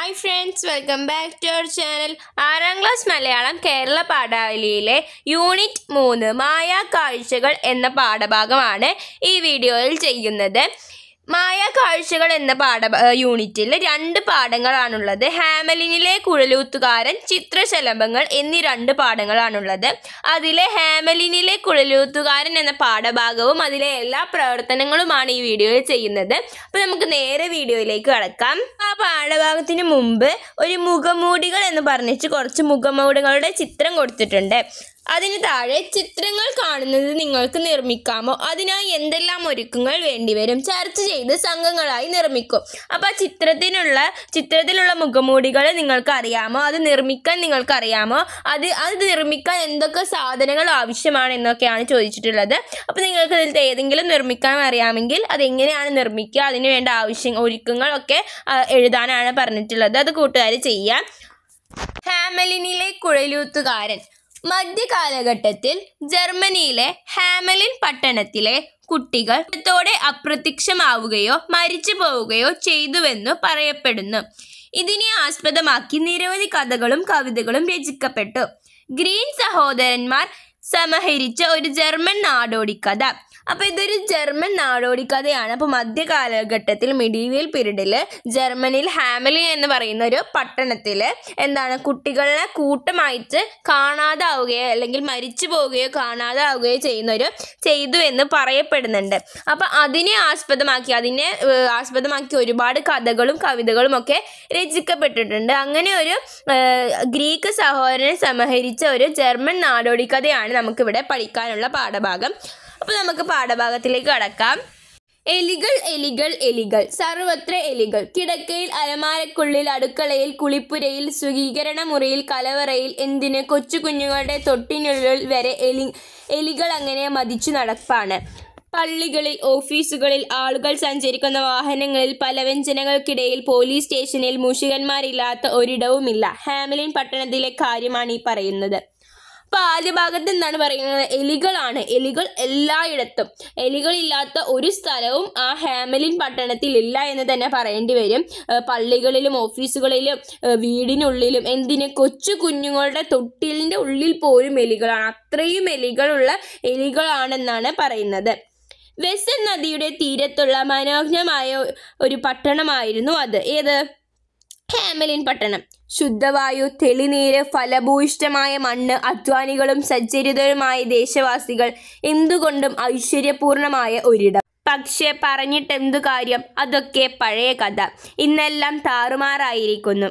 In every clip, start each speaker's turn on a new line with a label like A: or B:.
A: hi friends welcome back to our channel ആറാം class Malayalam Kerala പാഠാവലിയിലെ unit മൂന്ന് മായാ കാഴ്ചകൾ എന്ന പാഠഭാഗമാണ് ഈ വീഡിയോയിൽ ചെയ്യുന്നത് മായാ കാഴ്ചകൾ എന്ന പാഠ യൂണിറ്റിൽ രണ്ട് പാഠങ്ങളാണുള്ളത് ഹാമലിനിലെ കുഴലൂത്തുകാരൻ ചിത്രശലഭങ്ങൾ എന്നീ രണ്ട് പാഠങ്ങളാണുള്ളത് അതിലെ ഹാമലിനിലെ കുഴലൂത്തുകാരൻ എന്ന പാഠഭാഗവും അതിലെ എല്ലാ പ്രവർത്തനങ്ങളുമാണ് ഈ വീഡിയോയിൽ ചെയ്യുന്നത് അപ്പോൾ നമുക്ക് നേരെ വീഡിയോയിലേക്ക് കടക്കാം ആ പാഠഭാഗത്തിന് മുമ്പ് ഒരു മുഖമൂടികൾ എന്ന് പറഞ്ഞിട്ട് കുറച്ച് മുഖമൂടികളുടെ ചിത്രം കൊടുത്തിട്ടുണ്ട് അതിന് താഴെ ചിത്രങ്ങൾ കാണുന്നത് നിങ്ങൾക്ക് നിർമ്മിക്കാമോ അതിനായി എന്തെല്ലാം ഒരുക്കങ്ങൾ വേണ്ടിവരും ചർച്ച ചെയ്ത് സംഘങ്ങളായി നിർമ്മിക്കും അപ്പോൾ ആ ചിത്രത്തിനുള്ള ചിത്രത്തിലുള്ള മുഖമൂടികൾ നിങ്ങൾക്ക് അറിയാമോ അത് നിർമ്മിക്കാൻ നിങ്ങൾക്ക് അറിയാമോ അത് അത് നിർമ്മിക്കാൻ എന്തൊക്കെ സാധനങ്ങൾ ആവശ്യമാണ് എന്നൊക്കെയാണ് ചോദിച്ചിട്ടുള്ളത് അപ്പോൾ നിങ്ങൾക്ക് ഇതിൽ ഏതെങ്കിലും നിർമ്മിക്കാൻ അറിയാമെങ്കിൽ അത് എങ്ങനെയാണ് നിർമ്മിക്കുക അതിന് വേണ്ട ആവശ്യം ഒരുക്കങ്ങളൊക്കെ ആ, എഴുതാനാണ് പറഞ്ഞിട്ടുള്ളത് അത് കൂട്ടുകാർ ചെയ്യാം ഹാമലിനിലെ കുഴലൂത്തുകാരൻ മധ്യകാലഘട്ടത്തിൽ ജർമ്മനിയിലെ ഹാമലിൻ പട്ടണത്തിലെ കുട്ടികൾ ത്തോടെ അപ്രത്യക്ഷമാവുകയോ മരിച്ചു പോവുകയോ ചെയ്തുവെന്നു പറയപ്പെടുന്നു ഇതിനെ ആസ്പദമാക്കി നിരവധി കഥകളും കവിതകളും രചിക്കപ്പെട്ടു ഗ്രീൻ സഹോദരന്മാർ സമാഹരിച്ച ഒരു ജർമ്മൻ നാടോടിക്കഥ അപ്പോൾ ഇതൊരു ജർമ്മൻ നാടോടിക്കഥയാണ് അപ്പോൾ മധ്യകാലഘട്ടത്തിൽ മിഡീവിയൽ പീരീഡിൽ ജർമ്മനിയിൽ ഹാമലിൻ എന്ന് പറയുന്ന ഒരു പട്ടണത്തിൽ എന്താണ് കുട്ടികളെ കൂട്ടമായിട്ട് കാണാതാവുകയോ അല്ലെങ്കിൽ മരിച്ചു പോവുകയോ കാണാതാവുകയോ ചെയ്യുന്നൊരു ചെയ്തു എന്ന് പറയപ്പെടുന്നുണ്ട് അപ്പോൾ അതിനെ ആസ്പദമാക്കി അതിനെ ഏഹ്, ആസ്പദമാക്കി ഒരുപാട് കഥകളും കവിതകളും ഒക്കെ രചിക്കപ്പെട്ടിട്ടുണ്ട് അങ്ങനെ ഒരു ഏഹ്, ഗ്രീക്ക് സഹോദരനെ സമാഹരിച്ച ഒരു ജർമ്മൻ നാടോടിക്കഥയാണ് നമുക്കിവിടെ പഠിക്കാനുള്ള പാഠഭാഗം അപ്പോൾ നമുക്ക് പാഠഭാഗത്തിലേക്ക് കടക്കാം എലികൾ എലികൾ എലികൾ സർവത്ര എലികൾ കിടക്കയിൽ അലമാരക്കുള്ളിൽ അടുക്കളയിൽ കുളിപ്പുരയിൽ സ്വീകരണ മുറിയിൽ കലവറയിൽ എന്തിന് കൊച്ചു കുഞ്ഞുങ്ങളുടെ തൊട്ടിനുള്ളിൽ വരെ എലി എലികൾ അങ്ങനെ മതിച്ചു നടപ്പാണ് പള്ളികളിൽ ഓഫീസുകളിൽ ആളുകൾ സഞ്ചരിക്കുന്ന വാഹനങ്ങളിൽ പലവ്യഞ്ജനങ്ങൾക്കിടയിൽ പോലീസ് സ്റ്റേഷനിൽ മൂഷികന്മാരില്ലാത്ത ഒരിടവുമില്ല ഹാമിലിൻ പട്ടണത്തിലെ കാര്യമാണ് ഈ പറയുന്നത് അപ്പോൾ ആദ്യ ഭാഗത്ത് എന്താണ് പറയുന്നത് എലികളാണ് എലികൾ എല്ലായിടത്തും എലികളില്ലാത്ത ഒരു സ്ഥലവും ആ ഹാമലിൻ പട്ടണത്തിൽ ഇല്ല എന്ന് തന്നെ പറയേണ്ടി വരും ഏഹ് പള്ളികളിലും ഓഫീസുകളിലും ഏഹ് വീടിനുള്ളിലും എന്തിന് കൊച്ചു കുഞ്ഞുങ്ങളുടെ തൊട്ടിലിൻ്റെ ഉള്ളിൽ പോലും എലികളാണ് അത്രയും എലികളുള്ള എലികളാണെന്നാണ് പറയുന്നത് വെസൻ നദിയുടെ തീരത്തുള്ള മനോജ്ഞമായ ഒരു പട്ടണമായിരുന്നു അത് ഏത് ഹാമലിൻ പട്ടണം ശുദ്ധവായു തെളിനീര് ഫലഭൂയിഷ്ടമായ മണ്ണ് അധ്വാനികളും സജ്ജരിതരുമായ ദേശവാസികൾ എന്തുകൊണ്ടും ഐശ്വര്യപൂർണമായ ഒരിടം പക്ഷേ പറഞ്ഞിട്ടെന്തു കാര്യം അതൊക്കെ പഴയ കഥ ഇന്നെല്ലാം താറുമാറായിരിക്കുന്നു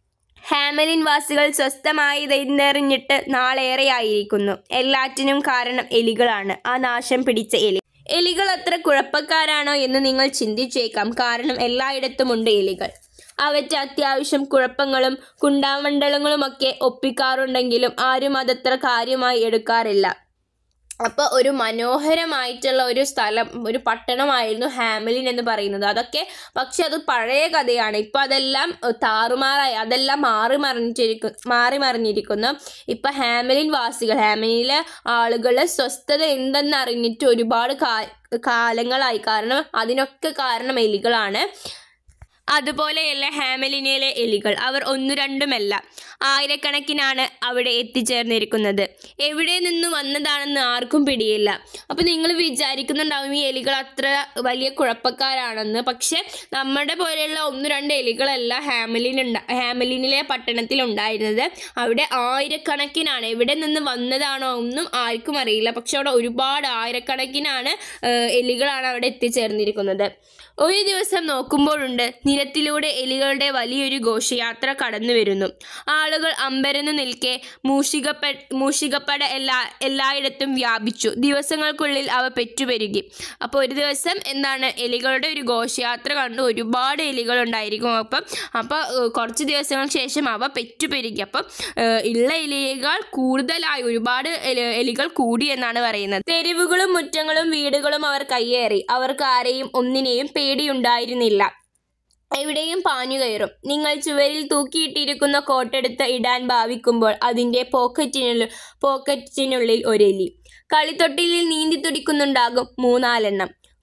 A: ഹാമലിൻ വാസികൾ സ്വസ്ഥമായി ഇതെറിഞ്ഞിട്ട് നാളേറെയായിരിക്കുന്നു എല്ലാറ്റിനും കാരണം എലികളാണ് ആ നാശം പിടിച്ച എലി എലികൾ അത്ര കുഴപ്പക്കാരാണോ എന്ന് നിങ്ങൾ ചിന്തിച്ചേക്കാം കാരണം എല്ലായിടത്തുമുണ്ട് എലികൾ അവറ്റ അത്യാവശ്യം കുഴപ്പങ്ങളും കുണ്ടാമണ്ഡലങ്ങളുമൊക്കെ ഒപ്പിക്കാറുണ്ടെങ്കിലും ആരും അതത്ര കാര്യമായി എടുക്കാറില്ല അപ്പോൾ ഒരു മനോഹരമായിട്ടുള്ള ഒരു സ്ഥലം ഒരു പട്ടണമായിരുന്നു ഹാമലിൻ എന്ന് പറയുന്നത് അതൊക്കെ പക്ഷെ അത് പഴയ കഥയാണ് ഇപ്പം അതെല്ലാം ഏഹ്, താറുമാറായി അതെല്ലാം മാറി മറിഞ്ഞിരിക്കും മാറി മറിഞ്ഞിരിക്കുന്നു ഇപ്പം ഹാമലിൻ വാസികൾ ഹാമലിനിലെ ആളുകൾ സ്വസ്ഥത എന്തെന്ന് അറിഞ്ഞിട്ട് ഒരുപാട് കാ കാലങ്ങളായി കാരണം അതിനൊക്കെ കാരണം എലികളാണ് അതുപോലെയല്ല ഹാമലിനിലെ എലികൾ അവർ ഒന്നു രണ്ടുമല്ല ആയിരക്കണക്കിനാണ് അവിടെ എത്തിച്ചേർന്നിരിക്കുന്നത് എവിടെ നിന്ന് വന്നതാണെന്ന് ആർക്കും പിടിയില്ല അപ്പോൾ നിങ്ങൾ വിചാരിക്കുന്നുണ്ടാവും ഈ എലികൾ അത്ര വലിയ കുഴപ്പക്കാരാണെന്ന് പക്ഷെ നമ്മുടെ പോലെയുള്ള ഒന്ന് രണ്ട് എലികളല്ല ഹാമലിൻ ഉണ്ട ഹാമലിനിലെ പട്ടണത്തിൽ ഉണ്ടായിരുന്നത് അവിടെ ആയിരക്കണക്കിനാണ് എവിടെ നിന്ന് വന്നതാണോ ഒന്നും ആർക്കും അറിയില്ല പക്ഷെ അവിടെ ഒരുപാട് ആയിരക്കണക്കിനാണ് ഏഹ്, എലികളാണ് അവിടെ എത്തിച്ചേർന്നിരിക്കുന്നത് ഒരു ദിവസം നോക്കുമ്പോഴുണ്ട് നിരത്തിലൂടെ എലികളുടെ വലിയൊരു ഘോഷയാത്ര കടന്നു വരുന്നു ആളുകൾ അമ്പരന്ന് നിൽക്കെ മൂഷികപ്പ മൂഷികപ്പട എല്ലാ എല്ലായിടത്തും വ്യാപിച്ചു ദിവസങ്ങൾക്കുള്ളിൽ അവ പെറ്റുപെരുകി അപ്പോൾ ഒരു ദിവസം എന്താണ് എലികളുടെ ഒരു ഘോഷയാത്ര കണ്ടു ഒരുപാട് എലികൾ ഉണ്ടായിരിക്കും അപ്പം അപ്പോൾ ഏഹ്, കുറച്ച് ദിവസങ്ങൾക്ക് ശേഷം അവ പെറ്റുപെരുകി അപ്പം ഏഹ്, ഉള്ള എലികൾ കൂടുതലായി ഒരുപാട് എലി- എലികൾ കൂടി എന്നാണ് പറയുന്നത് തെരുവുകളും മുറ്റങ്ങളും വീടുകളും അവർ കയ്യേറി അവർക്ക് ആരെയും ഒന്നിനെയും പേടിയുണ്ടായിരുന്നില്ല എവിടെയും പാഞ്ഞു കയറും നിങ്ങൾ ചുവരിൽ തൂക്കിയിട്ടിരിക്കുന്ന കോട്ടെടുത്ത് ഇടാൻ ഭാവിക്കുമ്പോൾ അതിൻ്റെ പോക്കറ്റിനുള്ളിൽ പോക്കറ്റിനുള്ളിൽ ഒരെലി കളിത്തൊട്ടിലിൽ നീന്തി തുടിക്കുന്നുണ്ടാകും മൂന്നാലെണ്ണം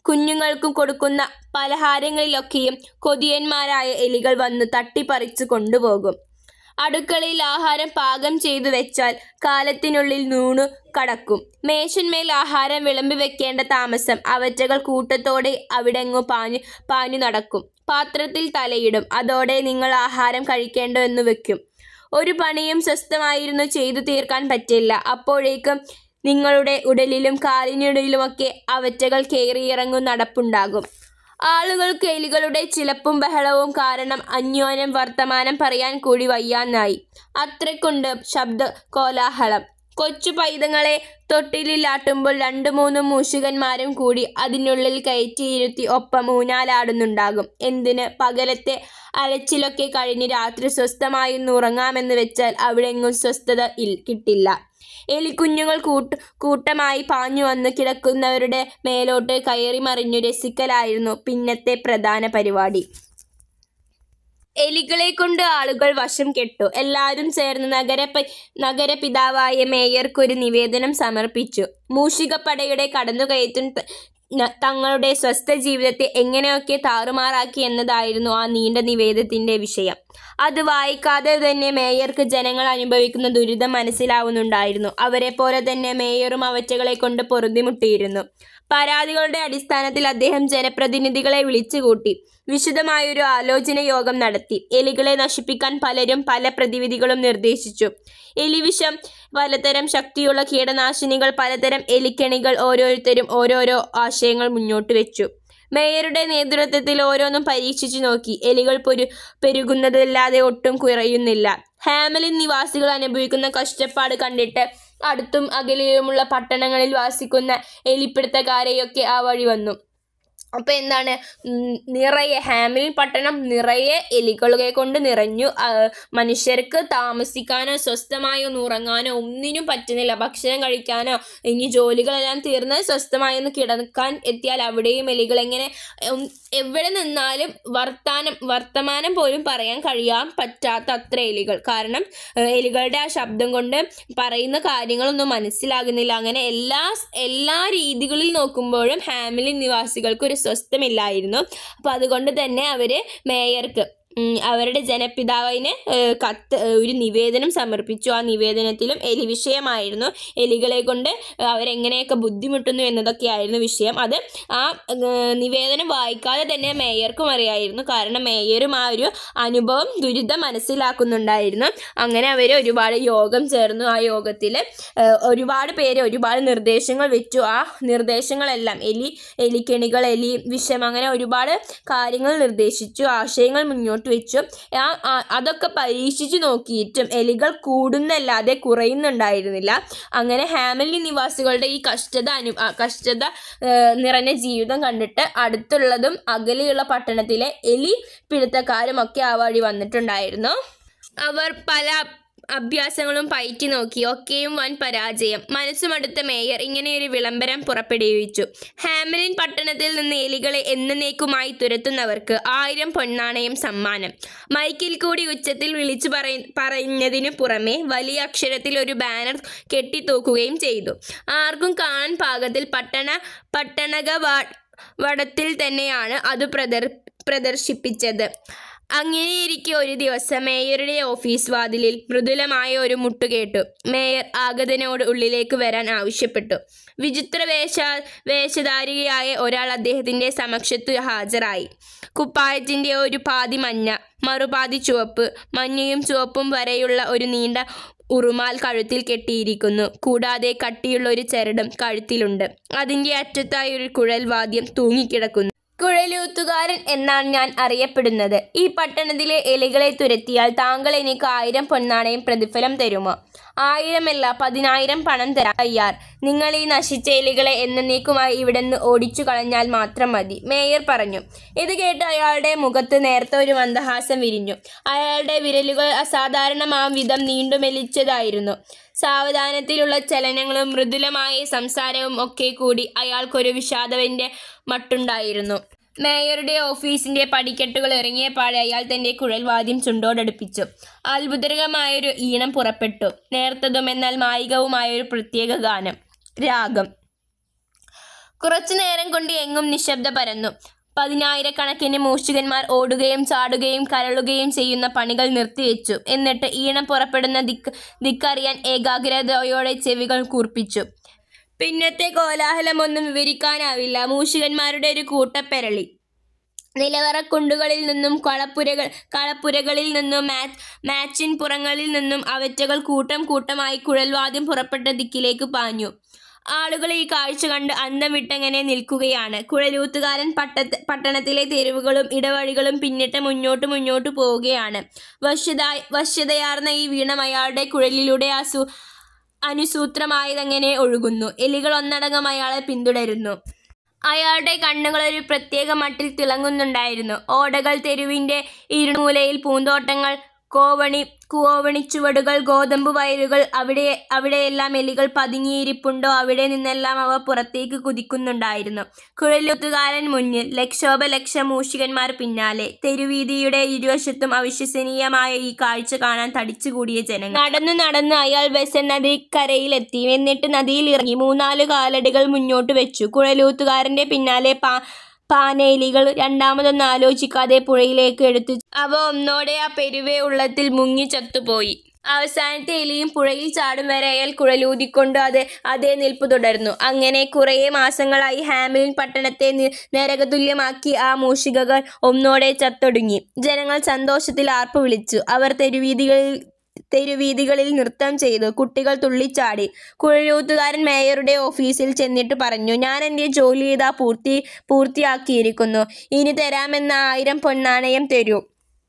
A: കുഞ്ഞുങ്ങൾക്കും കൊടുക്കുന്ന പലഹാരങ്ങളിലൊക്കെയും കൊതിയന്മാരായ എലികൾ വന്ന് തട്ടിപ്പറിച്ചു കൊണ്ടുപോകും അടുക്കളയിൽ ആഹാരം പാകം ചെയ്തു വെച്ചാൽ കാലത്തിനുള്ളിൽ നൂണു കടക്കും മേശന്മേൽ ആഹാരം വിളമ്പി വെക്കേണ്ട താമസം അവറ്റകൾ കൂട്ടത്തോടെ അവിടെങ്ങു പാഞ്ഞു പാഞ്ഞു നടക്കും പാത്രത്തിൽ തലയിടും അതോടെ നിങ്ങൾ ആഹാരം കഴിക്കേണ്ടതെന്ന് വെക്കും ഒരു പണിയും സ്വസ്ഥമായിരുന്നു ചെയ്തു തീർക്കാൻ പറ്റില്ല അപ്പോഴേക്കും നിങ്ങളുടെ ഉടലിലും കാലിനുടലിലുമൊക്കെ അവറ്റകൾ കയറിയിറങ്ങും നടപ്പുണ്ടാകും ആളുകൾക്ക് എലികളുടെ ചിലപ്പും ബഹളവും കാരണം അന്യോന്യം വർത്തമാനം പറയാൻ കൂടി വയ്യാന്നായി അത്രക്കുണ്ട് ശബ്ദ കോലാഹലം കൊച്ചു പൈതങ്ങളെ തൊട്ടിലിലാട്ടുമ്പോൾ രണ്ടു മൂന്നും മൂഷികന്മാരും കൂടി അതിനുള്ളിൽ കയറ്റിയിരുത്തി ഒപ്പം ഊഞ്ഞാലാടുന്നുണ്ടാകും എന്തിന് പകലത്തെ അലച്ചിലൊക്കെ കഴിഞ്ഞ് രാത്രി സ്വസ്ഥമായി ഒന്ന് ഉറങ്ങാമെന്ന് വെച്ചാൽ അവിടെങ്ങും സ്വസ്ഥത ഇൽ കിട്ടില്ല എലിക്കുഞ്ഞുങ്ങൾ കൂട്ട് കൂട്ടമായി പാഞ്ഞു വന്ന് കിടക്കുന്നവരുടെ മേലോട്ട് കയറി മറിഞ്ഞു രസിക്കലായിരുന്നു പിന്നത്തെ പ്രധാന പരിപാടി എലികളെ കൊണ്ട് ആളുകൾ വശം കെട്ടു എല്ലാവരും ചേർന്ന് നഗരപ നഗരപിതാവായ മേയർക്കൊരു നിവേദനം സമർപ്പിച്ചു മൂഷികപ്പടയുടെ കടന്നുകയറ്റം ത- ന- തങ്ങളുടെ സ്വസ്ഥ ജീവിതത്തെ എങ്ങനെയൊക്കെ താറുമാറാക്കി എന്നതായിരുന്നു ആ നീണ്ട നിവേദനത്തിന്റെ വിഷയം അത് വായിക്കാതെ തന്നെ മേയർക്ക് ജനങ്ങൾ അനുഭവിക്കുന്ന ദുരിതം മനസ്സിലാവുന്നുണ്ടായിരുന്നു അവരെ പോലെ തന്നെ മേയറും അവറ്റകളെ കൊണ്ട് പൊറുതിമുട്ടിയിരുന്നു പരാതികളുടെ അടിസ്ഥാനത്തിൽ അദ്ദേഹം ജനപ്രതിനിധികളെ വിളിച്ചുകൂട്ടി വിശദമായൊരു ആലോചന യോഗം നടത്തി എലികളെ നശിപ്പിക്കാൻ പലരും പല പ്രതിവിധികളും നിർദ്ദേശിച്ചു എലിവിഷം പലതരം ശക്തിയുള്ള കീടനാശിനികൾ പലതരം എലിക്കെണികൾ ഓരോരുത്തരും ഓരോരോ ആശയങ്ങൾ മുന്നോട്ട് വെച്ചു മേയറുടെ നേതൃത്വത്തിൽ ഓരോന്നും പരീക്ഷിച്ചു നോക്കി എലികൾ പൊരു പെരുകുന്നതല്ലാതെ ഒട്ടും കുറയുന്നില്ല ഹാമലിൻ നിവാസികൾ അനുഭവിക്കുന്ന കഷ്ടപ്പാട് കണ്ടിട്ട് അടുത്തും അകലെയുമുള്ള പട്ടണങ്ങളിൽ വാസിക്കുന്ന എലിപ്പിടുത്തക്കാരെയൊക്കെ ആ വഴി വന്നു അപ്പോൾ എന്താണ് ഉം, നിറയെ ഹാമിലിൻ പട്ടണം നിറയെ എലികളെ കൊണ്ട് നിറഞ്ഞു ആ, മനുഷ്യർക്ക് താമസിക്കാനോ സ്വസ്ഥമായി ഒന്ന് ഉറങ്ങാനോ ഒന്നിനും പറ്റുന്നില്ല ഭക്ഷണം കഴിക്കാനോ ഇനി ജോലികളെല്ലാം തീർന്ന് സ്വസ്ഥമായി ഒന്ന് കിടക്കാൻ എത്തിയാൽ അവിടെയും എലികൾ എങ്ങനെ ഉം, എവിടെ നിന്നാലും വർത്താനം വർത്തമാനം പോലും പറയാൻ കഴിയാൻ പറ്റാത്ത അത്ര എലികൾ കാരണം ഏഹ്, എലികളുടെ ആ ശബ്ദം കൊണ്ട് പറയുന്ന കാര്യങ്ങളൊന്നും മനസ്സിലാകുന്നില്ല അങ്ങനെ എല്ലാ എല്ലാ രീതികളിൽ നോക്കുമ്പോഴും ഹാമിലിൻ നിവാസികൾക്ക് ഒരു സ്വസ്ഥമില്ലായിരുന്നു അപ്പോൾ അതുകൊണ്ട് തന്നെ അവർ മേയർക്ക് ഉം, അവരുടെ ജനപിതാവിന് ഏഹ്, കത്ത് ഏഹ്, ഒരു നിവേദനം സമർപ്പിച്ചു ആ നിവേദനത്തിലും എലി വിഷയമായിരുന്നു എലികളെ കൊണ്ട് അവരെങ്ങനെയൊക്കെ ബുദ്ധിമുട്ടുന്നു എന്നതൊക്കെയായിരുന്നു വിഷയം അത് ആ ഏഹ്, നിവേദനം വായിക്കാതെ തന്നെ മേയർക്കും അറിയായിരുന്നു കാരണം മേയറും ആ ഒരു അനുഭവം ദുരിതം മനസ്സിലാക്കുന്നുണ്ടായിരുന്നു അങ്ങനെ അവർ ഒരുപാട് യോഗം ചേർന്നു ആ യോഗത്തിൽ ഒരുപാട് പേര് ഒരുപാട് നിർദ്ദേശങ്ങൾ വെച്ചു ആ നിർദ്ദേശങ്ങളെല്ലാം എലി എലിക്കെണികൾ എലി വിഷം അങ്ങനെ ഒരുപാട് കാര്യങ്ങൾ നിർദ്ദേശിച്ചു ആശയങ്ങൾ മുന്നോട്ട് വെച്ചു ആ ആ- അതൊക്കെ പരീക്ഷിച്ചു നോക്കിയിട്ടും എലികൾ കൂടുന്നല്ലാതെ കുറയുന്നുണ്ടായിരുന്നില്ല അങ്ങനെ ഹാമലി നിവാസികളുടെ ഈ കഷ്ടത അനു ആ, കഷ്ടത ഏഹ്, നിറഞ്ഞ ജീവിതം കണ്ടിട്ട് അടുത്തുള്ളതും അകലെയുള്ള പട്ടണത്തിലെ എലി പിടുത്തക്കാരും ഒക്കെ ആ വഴി വന്നിട്ടുണ്ടായിരുന്നു അവർ പല അഭ്യാസങ്ങളും പയറ്റി നോക്കി ഒക്കെയും വൻ പരാജയം മനസ്സുമടുത്ത മേയർ ഇങ്ങനെയൊരു വിളംബരം പുറപ്പെടുവിച്ചു ഹാമലിൻ പട്ടണത്തിൽ നിന്ന് എലികളെ എന്നേക്കുമായി തുരത്തുന്നവർക്ക് ആയിരം പൊന്നാണയം സമ്മാനം മൈക്കിൽ കൂടി ഉച്ചത്തിൽ വിളിച്ചു പറയ പറഞ്ഞതിനു പുറമെ വലിയ അക്ഷരത്തിൽ ഒരു ബാനർ കെട്ടിത്തൂക്കുകയും ചെയ്തു ആർക്കും കാണാൻ പാകത്തിൽ പട്ടണ പട്ടണക വാ- വടത്തിൽ തന്നെയാണ് അത് പ്രദർ പ്രദർശിപ്പിച്ചത് അങ്ങനെയിരിക്കെ ഒരു ദിവസം മേയറുടെ ഓഫീസ് വാതിലിൽ മൃദുലമായ ഒരു മുട്ടു കേട്ടു മേയർ ആഗതനോട് ഉള്ളിലേക്ക് വരാൻ ആവശ്യപ്പെട്ടു വിചിത്ര വേഷ വേഷധാരിയായ ഒരാൾ അദ്ദേഹത്തിൻ്റെ സമക്ഷത്ത് ഹാജരായി കുപ്പായത്തിൻ്റെ ഒരു പാതി മഞ്ഞ മറുപാതി ചുവപ്പ് മഞ്ഞയും ചുവപ്പും വരെയുള്ള ഒരു നീണ്ട ഉറുമാൽ കഴുത്തിൽ കെട്ടിയിരിക്കുന്നു കൂടാതെ കട്ടിയുള്ള ഒരു ചരടും കഴുത്തിലുണ്ട് അതിൻ്റെ അറ്റത്തായി ഒരു കുഴൽ വാദ്യം തൂങ്ങിക്കിടക്കുന്നു കുഴലൂത്തുകാരൻ എന്നാണ് ഞാൻ അറിയപ്പെടുന്നത് ഈ പട്ടണത്തിലെ എലികളെ തുരത്തിയാൽ താങ്കൾ എനിക്ക് ആയിരം പൊന്നാണയം പ്രതിഫലം തരുമോ ആയിരമല്ല പതിനായിരം പണം തരാം അയ്യാർ നിങ്ങൾ ഈ നശിച്ച എലികളെ എന്നേക്കുമായി ഇവിടെ നിന്ന് ഓടിച്ചു കളഞ്ഞാൽ മാത്രം മതി മേയർ പറഞ്ഞു ഇത് കേട്ട് അയാളുടെ മുഖത്ത് നേരത്തെ ഒരു മന്ദഹാസം വിരിഞ്ഞു അയാളുടെ വിരലുകൾ അസാധാരണമാം വിധം നീണ്ടു മെലിച്ചതായിരുന്നു സാവധാനത്തിലുള്ള ചലനങ്ങളും മൃദുലമായ സംസാരവും ഒക്കെ കൂടി അയാൾക്കൊരു വിഷാദവിൻ്റെ മട്ടുണ്ടായിരുന്നു മേയറുടെ ഓഫീസിന്റെ പടിക്കെട്ടുകൾ ഇറങ്ങിയ പാടെ അയാൾ തന്റെ കുഴൽവാദ്യം ചുണ്ടോടടുപ്പിച്ചു അത്ഭുതകരമായൊരു ഈണം പുറപ്പെട്ടു നേർത്തതും എന്നാൽ മായികവുമായൊരു പ്രത്യേക ഗാനം രാഗം കുറച്ചു നേരം കൊണ്ട് എങ്ങും നിശബ്ദ പരന്നു പതിനായിരക്കണക്കിന് മൂഷികന്മാർ ഓടുകയും ചാടുകയും കരളുകയും ചെയ്യുന്ന പണികൾ നിർത്തിവെച്ചു എന്നിട്ട് ഈണം പുറപ്പെടുന്ന ദിക്ക് ദിക്കറിയാൻ ഏകാഗ്രതയോടെ ചെവികൾ കൂർപ്പിച്ചു പിന്നത്തെ കോലാഹലമൊന്നും വിവരിക്കാനാവില്ല മൂഷികന്മാരുടെ ഒരു കൂട്ടപ്പെരളി നിലവറക്കുണ്ടുകളിൽ നിന്നും കളപ്പുരകൾ കളപ്പുരകളിൽ നിന്നും മാച്ച് മാച്ചിൻ പുറങ്ങളിൽ നിന്നും അവറ്റകൾ കൂട്ടം കൂട്ടമായി കുഴൽവാദ്യം പുറപ്പെട്ട ദിക്കിലേക്ക് പാഞ്ഞു ആളുകൾ ഈ കാഴ്ച കണ്ട് അന്തം വിട്ടങ്ങനെ നിൽക്കുകയാണ് കുഴലൂത്തുകാരൻ പട്ടത്ത് പട്ടണത്തിലെ തെരുവുകളും ഇടവഴികളും പിന്നിട്ട് മുന്നോട്ട് മുന്നോട്ട് പോവുകയാണ് വശ്യത വശ്യതയാർന്ന ഈ വീണം അയാളുടെ കുഴലിലൂടെ അസു അനുസൂത്രമായതങ്ങനെ ഒഴുകുന്നു എലികൾ ഒന്നടങ്കം അയാളെ പിന്തുടരുന്നു അയാളുടെ കണ്ണുകൾ ഒരു പ്രത്യേക മട്ടിൽ തിളങ്ങുന്നുണ്ടായിരുന്നു ഓടകൾ തെരുവിൻ്റെ ഇരുമൂലയിൽ പൂന്തോട്ടങ്ങൾ കോവണി കോവണിച്ചുവടുകൾ ഗോതമ്പ് വയലുകൾ അവിടെ അവിടെയെല്ലാം എലികൾ പതുങ്ങിയിരിപ്പുണ്ടോ അവിടെ നിന്നെല്ലാം അവ പുറത്തേക്ക് കുതിക്കുന്നുണ്ടായിരുന്നു കുഴലൂത്തുകാരൻ മുന്നിൽ ലക്ഷോപലക്ഷം മൂഷികന്മാർ പിന്നാലെ തെരുവീതിയുടെ ഇരുവശത്തും അവിശ്വസനീയമായ ഈ കാഴ്ച കാണാൻ തടിച്ചുകൂടിയ ജനങ്ങൾ നടന്നു നടന്ന് അയാൾ ബെസൻ നദിക്കരയിലെത്തി എന്നിട്ട് നദിയിൽ ഇറങ്ങി മൂന്നാല് കാലടികൾ മുന്നോട്ട് വെച്ചു കുഴലൂത്തുകാരന്റെ പിന്നാലെ പാ പാനേലികൾ രണ്ടാമതൊന്നും ആലോചിക്കാതെ പുഴയിലേക്ക് എടുത്തു അവ ഒന്നോടെ ആ പെരുവേ ഉള്ളത്തിൽ മുങ്ങി ചത്തുപോയി അവസാനത്തെ എലിയും പുഴയിൽ ചാടും വരെ അയാൾ കുഴലൂതിക്കൊണ്ട് അത് അതേ നിൽപ്പ് തുടർന്നു അങ്ങനെ കുറേ മാസങ്ങളായി ഹാമിലിൻ പട്ടണത്തെ നി- നരകതുല്യമാക്കി ആ മൂഷികകൾ ഒന്നോടെ ചത്തൊടുങ്ങി ജനങ്ങൾ സന്തോഷത്തിൽ ആർപ്പ് വിളിച്ചു അവർ തെരുവീതികളിൽ തെരുവീതികളിൽ നൃത്തം ചെയ്തു കുട്ടികൾ തുള്ളിച്ചാടി കുഴലൂത്തുകാരൻ മേയറുടെ ഓഫീസിൽ ചെന്നിട്ട് പറഞ്ഞു ഞാൻ എൻ്റെ ജോലി ഇതാ പൂർത്തി പൂർത്തിയാക്കിയിരിക്കുന്നു ഇനി തരാമെന്ന ആയിരം പൊന്നാണയം തരൂ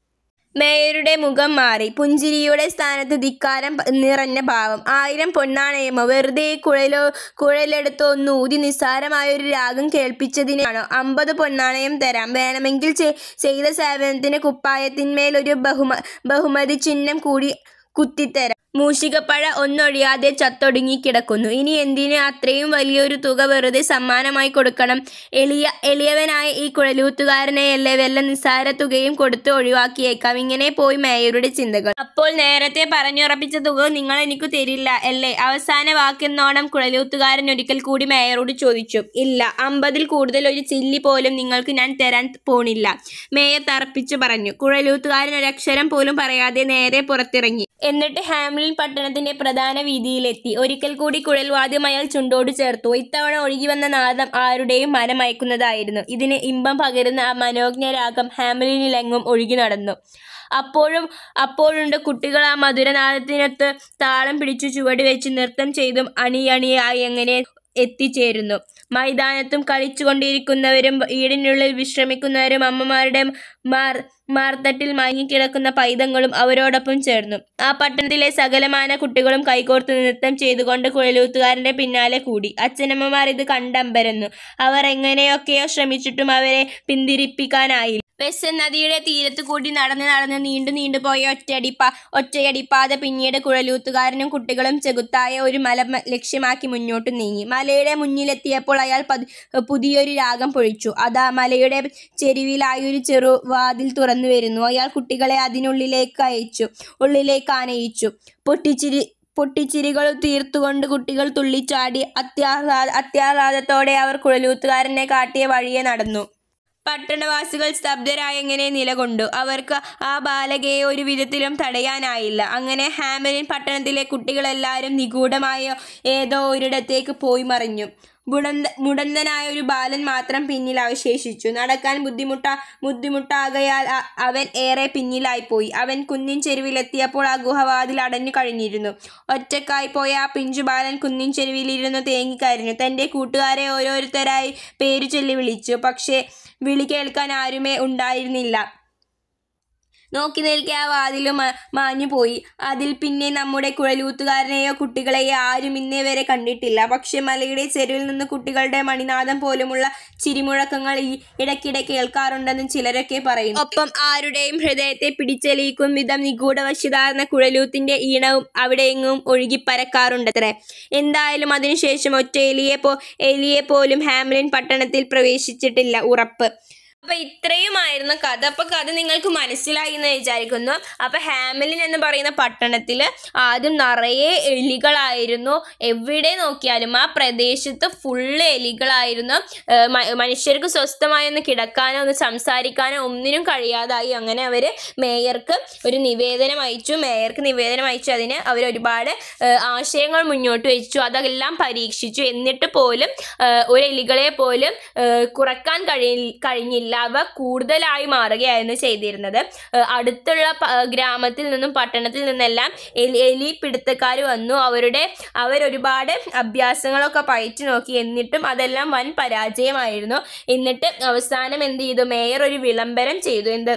A: മേയറുടെ മുഖം മാറി പുഞ്ചിരിയുടെ സ്ഥാനത്ത് ധിക്കാരം പ- നിറഞ്ഞ ഭാവം ആയിരം പൊന്നാണയമോ വെറുതെ കുഴലോ കുഴലെടുത്ത് ഒന്ന് ഊതി നിസ്സാരമായ ഒരു രാഗം കേൾപ്പിച്ചതിനാണോ അമ്പത് പൊന്നാണയം തരാം വേണമെങ്കിൽ ചെ- ചെയ്ത സേവനത്തിന് കുപ്പായത്തിന്മേൽ ഒരു ബഹുമ ബഹുമതി ചിഹ്നം കൂടി കുത്തിത്തരാം മൂഷികപ്പഴ ഒന്നൊഴിയാതെ ചത്തൊടുങ്ങി കിടക്കുന്നു ഇനി എന്തിന് അത്രയും വലിയൊരു തുക വെറുതെ സമ്മാനമായി കൊടുക്കണം എളിയ എളിയവനായ ഈ കുഴലൂത്തുകാരനെയല്ലേ വല്ല നിസ്സാര തുകയും കൊടുത്ത് ഒഴിവാക്കിയേക്കാം ഇങ്ങനെ പോയി മേയറുടെ ചിന്തകൾ അപ്പോൾ നേരത്തെ പറഞ്ഞുറപ്പിച്ച തുക നിങ്ങൾ എനിക്ക് തരില്ല അല്ലേ അവസാന വാക്കെന്നോണം കുഴലൂത്തുകാരൻ ഒരിക്കൽ കൂടി മേയറോട് ചോദിച്ചു ഇല്ല അമ്പതിൽ കൂടുതൽ ഒരു ചില്ലി പോലും നിങ്ങൾക്ക് ഞാൻ തരാൻ പോണില്ല മേയർ തറപ്പിച്ചു പറഞ്ഞു കുഴലൂത്തുകാരൻ ഒരക്ഷരം പോലും പറയാതെ നേരെ പുറത്തിറങ്ങി എന്നിട്ട് ഹാംലിൻ പട്ടണത്തിന്റെ പ്രധാന വീതിയിലെത്തി ഒരിക്കൽ കൂടി കുഴൽവാദ്യം അയാൾ ചുണ്ടോട് ചേർത്തു ഇത്തവണ ഒഴുകി വന്ന നാദം ആരുടെയും മനമയക്കുന്നതായിരുന്നു ഇതിന് ഇമ്പം പകരുന്ന ആ മനോജ്ഞ രാഗം ഹാംലിനിലെങ്ങും ഒഴുകി നടന്നു അപ്പോഴും അപ്പോഴുണ്ട് കുട്ടികൾ ആ മധുരനാദത്തിനൊത്ത് താളം പിടിച്ചു ചുവട് വെച്ച് നൃത്തം ചെയ്തും അണിയണിയായി എങ്ങനെ എത്തിച്ചേരുന്നു മൈതാനത്തും കളിച്ചുകൊണ്ടിരിക്കുന്നവരും വീടിനുള്ളിൽ വിശ്രമിക്കുന്നവരും അമ്മമാരുടെ മാർ മാർത്തട്ടിൽ മയങ്ങിക്കിടക്കുന്ന പൈതങ്ങളും അവരോടൊപ്പം ചേർന്നു ആ പട്ടണത്തിലെ സകലമാന കുട്ടികളും കൈകോർത്ത് നൃത്തം ചെയ്തുകൊണ്ട് കുഴലൂത്തുകാരന്റെ പിന്നാലെ കൂടി അച്ഛനമ്മമാർ ഇത് കണ്ടമ്പരന്നു അവർ എങ്ങനെയൊക്കെയോ ശ്രമിച്ചിട്ടും അവരെ പിന്തിരിപ്പിക്കാനായില്ല വെസൻ നദിയുടെ തീരത്ത് കൂടി നടന്ന് നടന്ന് നീണ്ടു നീണ്ടുപോയ ഒറ്റയടിപ്പ ഒറ്റയടിപ്പാത പിന്നീട് കുഴലൂത്തുകാരനും കുട്ടികളും ചെകുത്തായ ഒരു മല മ- ലക്ഷ്യമാക്കി മുന്നോട്ട് നീങ്ങി മലയുടെ മുന്നിലെത്തിയപ്പോൾ അയാൾ പതി- പുതിയൊരു രാഗം പൊഴിച്ചു അതാ മലയുടെ ചെരുവിലായൊരു ചെറു വാതിൽ തുറന്നു വരുന്നു അയാൾ കുട്ടികളെ അതിനുള്ളിലേക്ക് അയച്ചു ഉള്ളിലേക്ക് ആനയിച്ചു പൊട്ടിച്ചിരി പൊട്ടിച്ചിരികൾ തീർത്തുകൊണ്ട് കുട്ടികൾ തുള്ളിച്ചാടി അത്യാഹ്ലാദ അത്യാഹ്ലാദത്തോടെ അവർ കുഴലൂത്തുകാരനെ കാട്ടിയ വഴിയെ നടന്നു പട്ടണവാസികൾ സ്തബ്ധരായെങ്ങനെ നിലകൊണ്ടു അവർക്ക് ആ ബാലകയെ ഒരു വിധത്തിലും തടയാനായില്ല അങ്ങനെ ഹാമലിൻ പട്ടണത്തിലെ കുട്ടികളെല്ലാവരും നിഗൂഢമായ ഏതോ ഒരിടത്തേക്ക് പോയി മറിഞ്ഞു മുടന്ത മുടന്തനായ ഒരു ബാലൻ മാത്രം പിന്നിൽ അവശേഷിച്ചു നടക്കാൻ ബുദ്ധിമുട്ട ബുദ്ധിമുട്ടാകയാൽ അ- അവൻ ഏറെ പിന്നിലായിപ്പോയി അവൻ കുന്നിൻ ചെരുവിലെത്തിയപ്പോൾ ആ ഗുഹവാതിൽ അടഞ്ഞു കഴിഞ്ഞിരുന്നു ഒറ്റക്കായി പോയ ആ പിഞ്ചു ബാലൻ കുന്നിൻ ചെരുവിലിരുന്ന് തേങ്ങിക്കരഞ്ഞു തൻ്റെ കൂട്ടുകാരെ ഓരോരുത്തരായി പേരു ചൊല്ലി വിളിച്ചു പക്ഷേ വിളി കേൾക്കാൻ ആരുമേ ഉണ്ടായിരുന്നില്ല നോക്കി നിൽക്കെ ആ വാതിലും മ- മാഞ്ഞുപോയി അതിൽ പിന്നെ നമ്മുടെ കുഴലൂത്തുകാരനെയോ കുട്ടികളെയോ ആരും ഇന്നേ വരെ കണ്ടിട്ടില്ല പക്ഷെ മലയുടെ ചെരുവിൽ നിന്ന് കുട്ടികളുടെ മണിനാദം പോലുമുള്ള ചിരിമുഴക്കങ്ങൾ ഈ ഇടയ്ക്കിടെ കേൾക്കാറുണ്ടെന്ന് ചിലരൊക്കെ പറയുന്നു ഒപ്പം ആരുടെയും ഹൃദയത്തെ പിടിച്ചെലിയിക്കും വിധം നിഗൂഢവശ്യതാർന്ന കുഴലൂത്തിന്റെ ഈണവും അവിടെയെങ്ങും ഒഴുകി പരക്കാറുണ്ടത്രേ എന്തായാലും അതിനുശേഷം ഒറ്റ എലിയെ പോ എലിയെ പോലും ഹാംലിൻ പട്ടണത്തിൽ പ്രവേശിച്ചിട്ടില്ല ഉറപ്പ് അപ്പൊ ഇത്രയുമായിരുന്നു കഥ അപ്പൊ കഥ നിങ്ങൾക്ക് മനസ്സിലായി എന്ന് വിചാരിക്കുന്നു അപ്പൊ ഹാമിലിൻ എന്ന് പറയുന്ന പട്ടണത്തിൽ ആദ്യം നിറയെ എലികളായിരുന്നു എവിടെ നോക്കിയാലും ആ പ്രദേശത്ത് ഫുള്ള് എലികളായിരുന്നു ഏഹ് മ- മനുഷ്യർക്ക് സ്വസ്ഥമായി ഒന്ന് കിടക്കാനോ ഒന്ന് സംസാരിക്കാനോ ഒന്നിനും കഴിയാതായി അങ്ങനെ അവർ മേയർക്ക് ഒരു നിവേദനം അയച്ചു മേയർക്ക് നിവേദനം അയച്ചു അതിന് അവർ ഒരുപാട് ഏഹ് ആശയങ്ങൾ മുന്നോട്ട് വെച്ചു അതെല്ലാം പരീക്ഷിച്ചു എന്നിട്ട് പോലും ഏഹ് ഒരു എലികളെ പോലും ഏഹ് കുറക്കാൻ കഴി കഴിഞ്ഞില്ല അവ കൂടുതലായി മാറുകയായിരുന്നു ചെയ്തിരുന്നത് ഏഹ് അടുത്തുള്ള പ- ഗ്രാമത്തിൽ നിന്നും പട്ടണത്തിൽ നിന്നെല്ലാം എലി എലി പിടുത്തക്കാർ വന്നു അവരുടെ അവരൊരുപാട് അഭ്യാസങ്ങളൊക്കെ പയറ്റു നോക്കി എന്നിട്ടും അതെല്ലാം വൻ പരാജയമായിരുന്നു എന്നിട്ട് അവസാനം എന്ത് ചെയ്തു മേയർ ഒരു വിളംബരം ചെയ്തു എന്ത്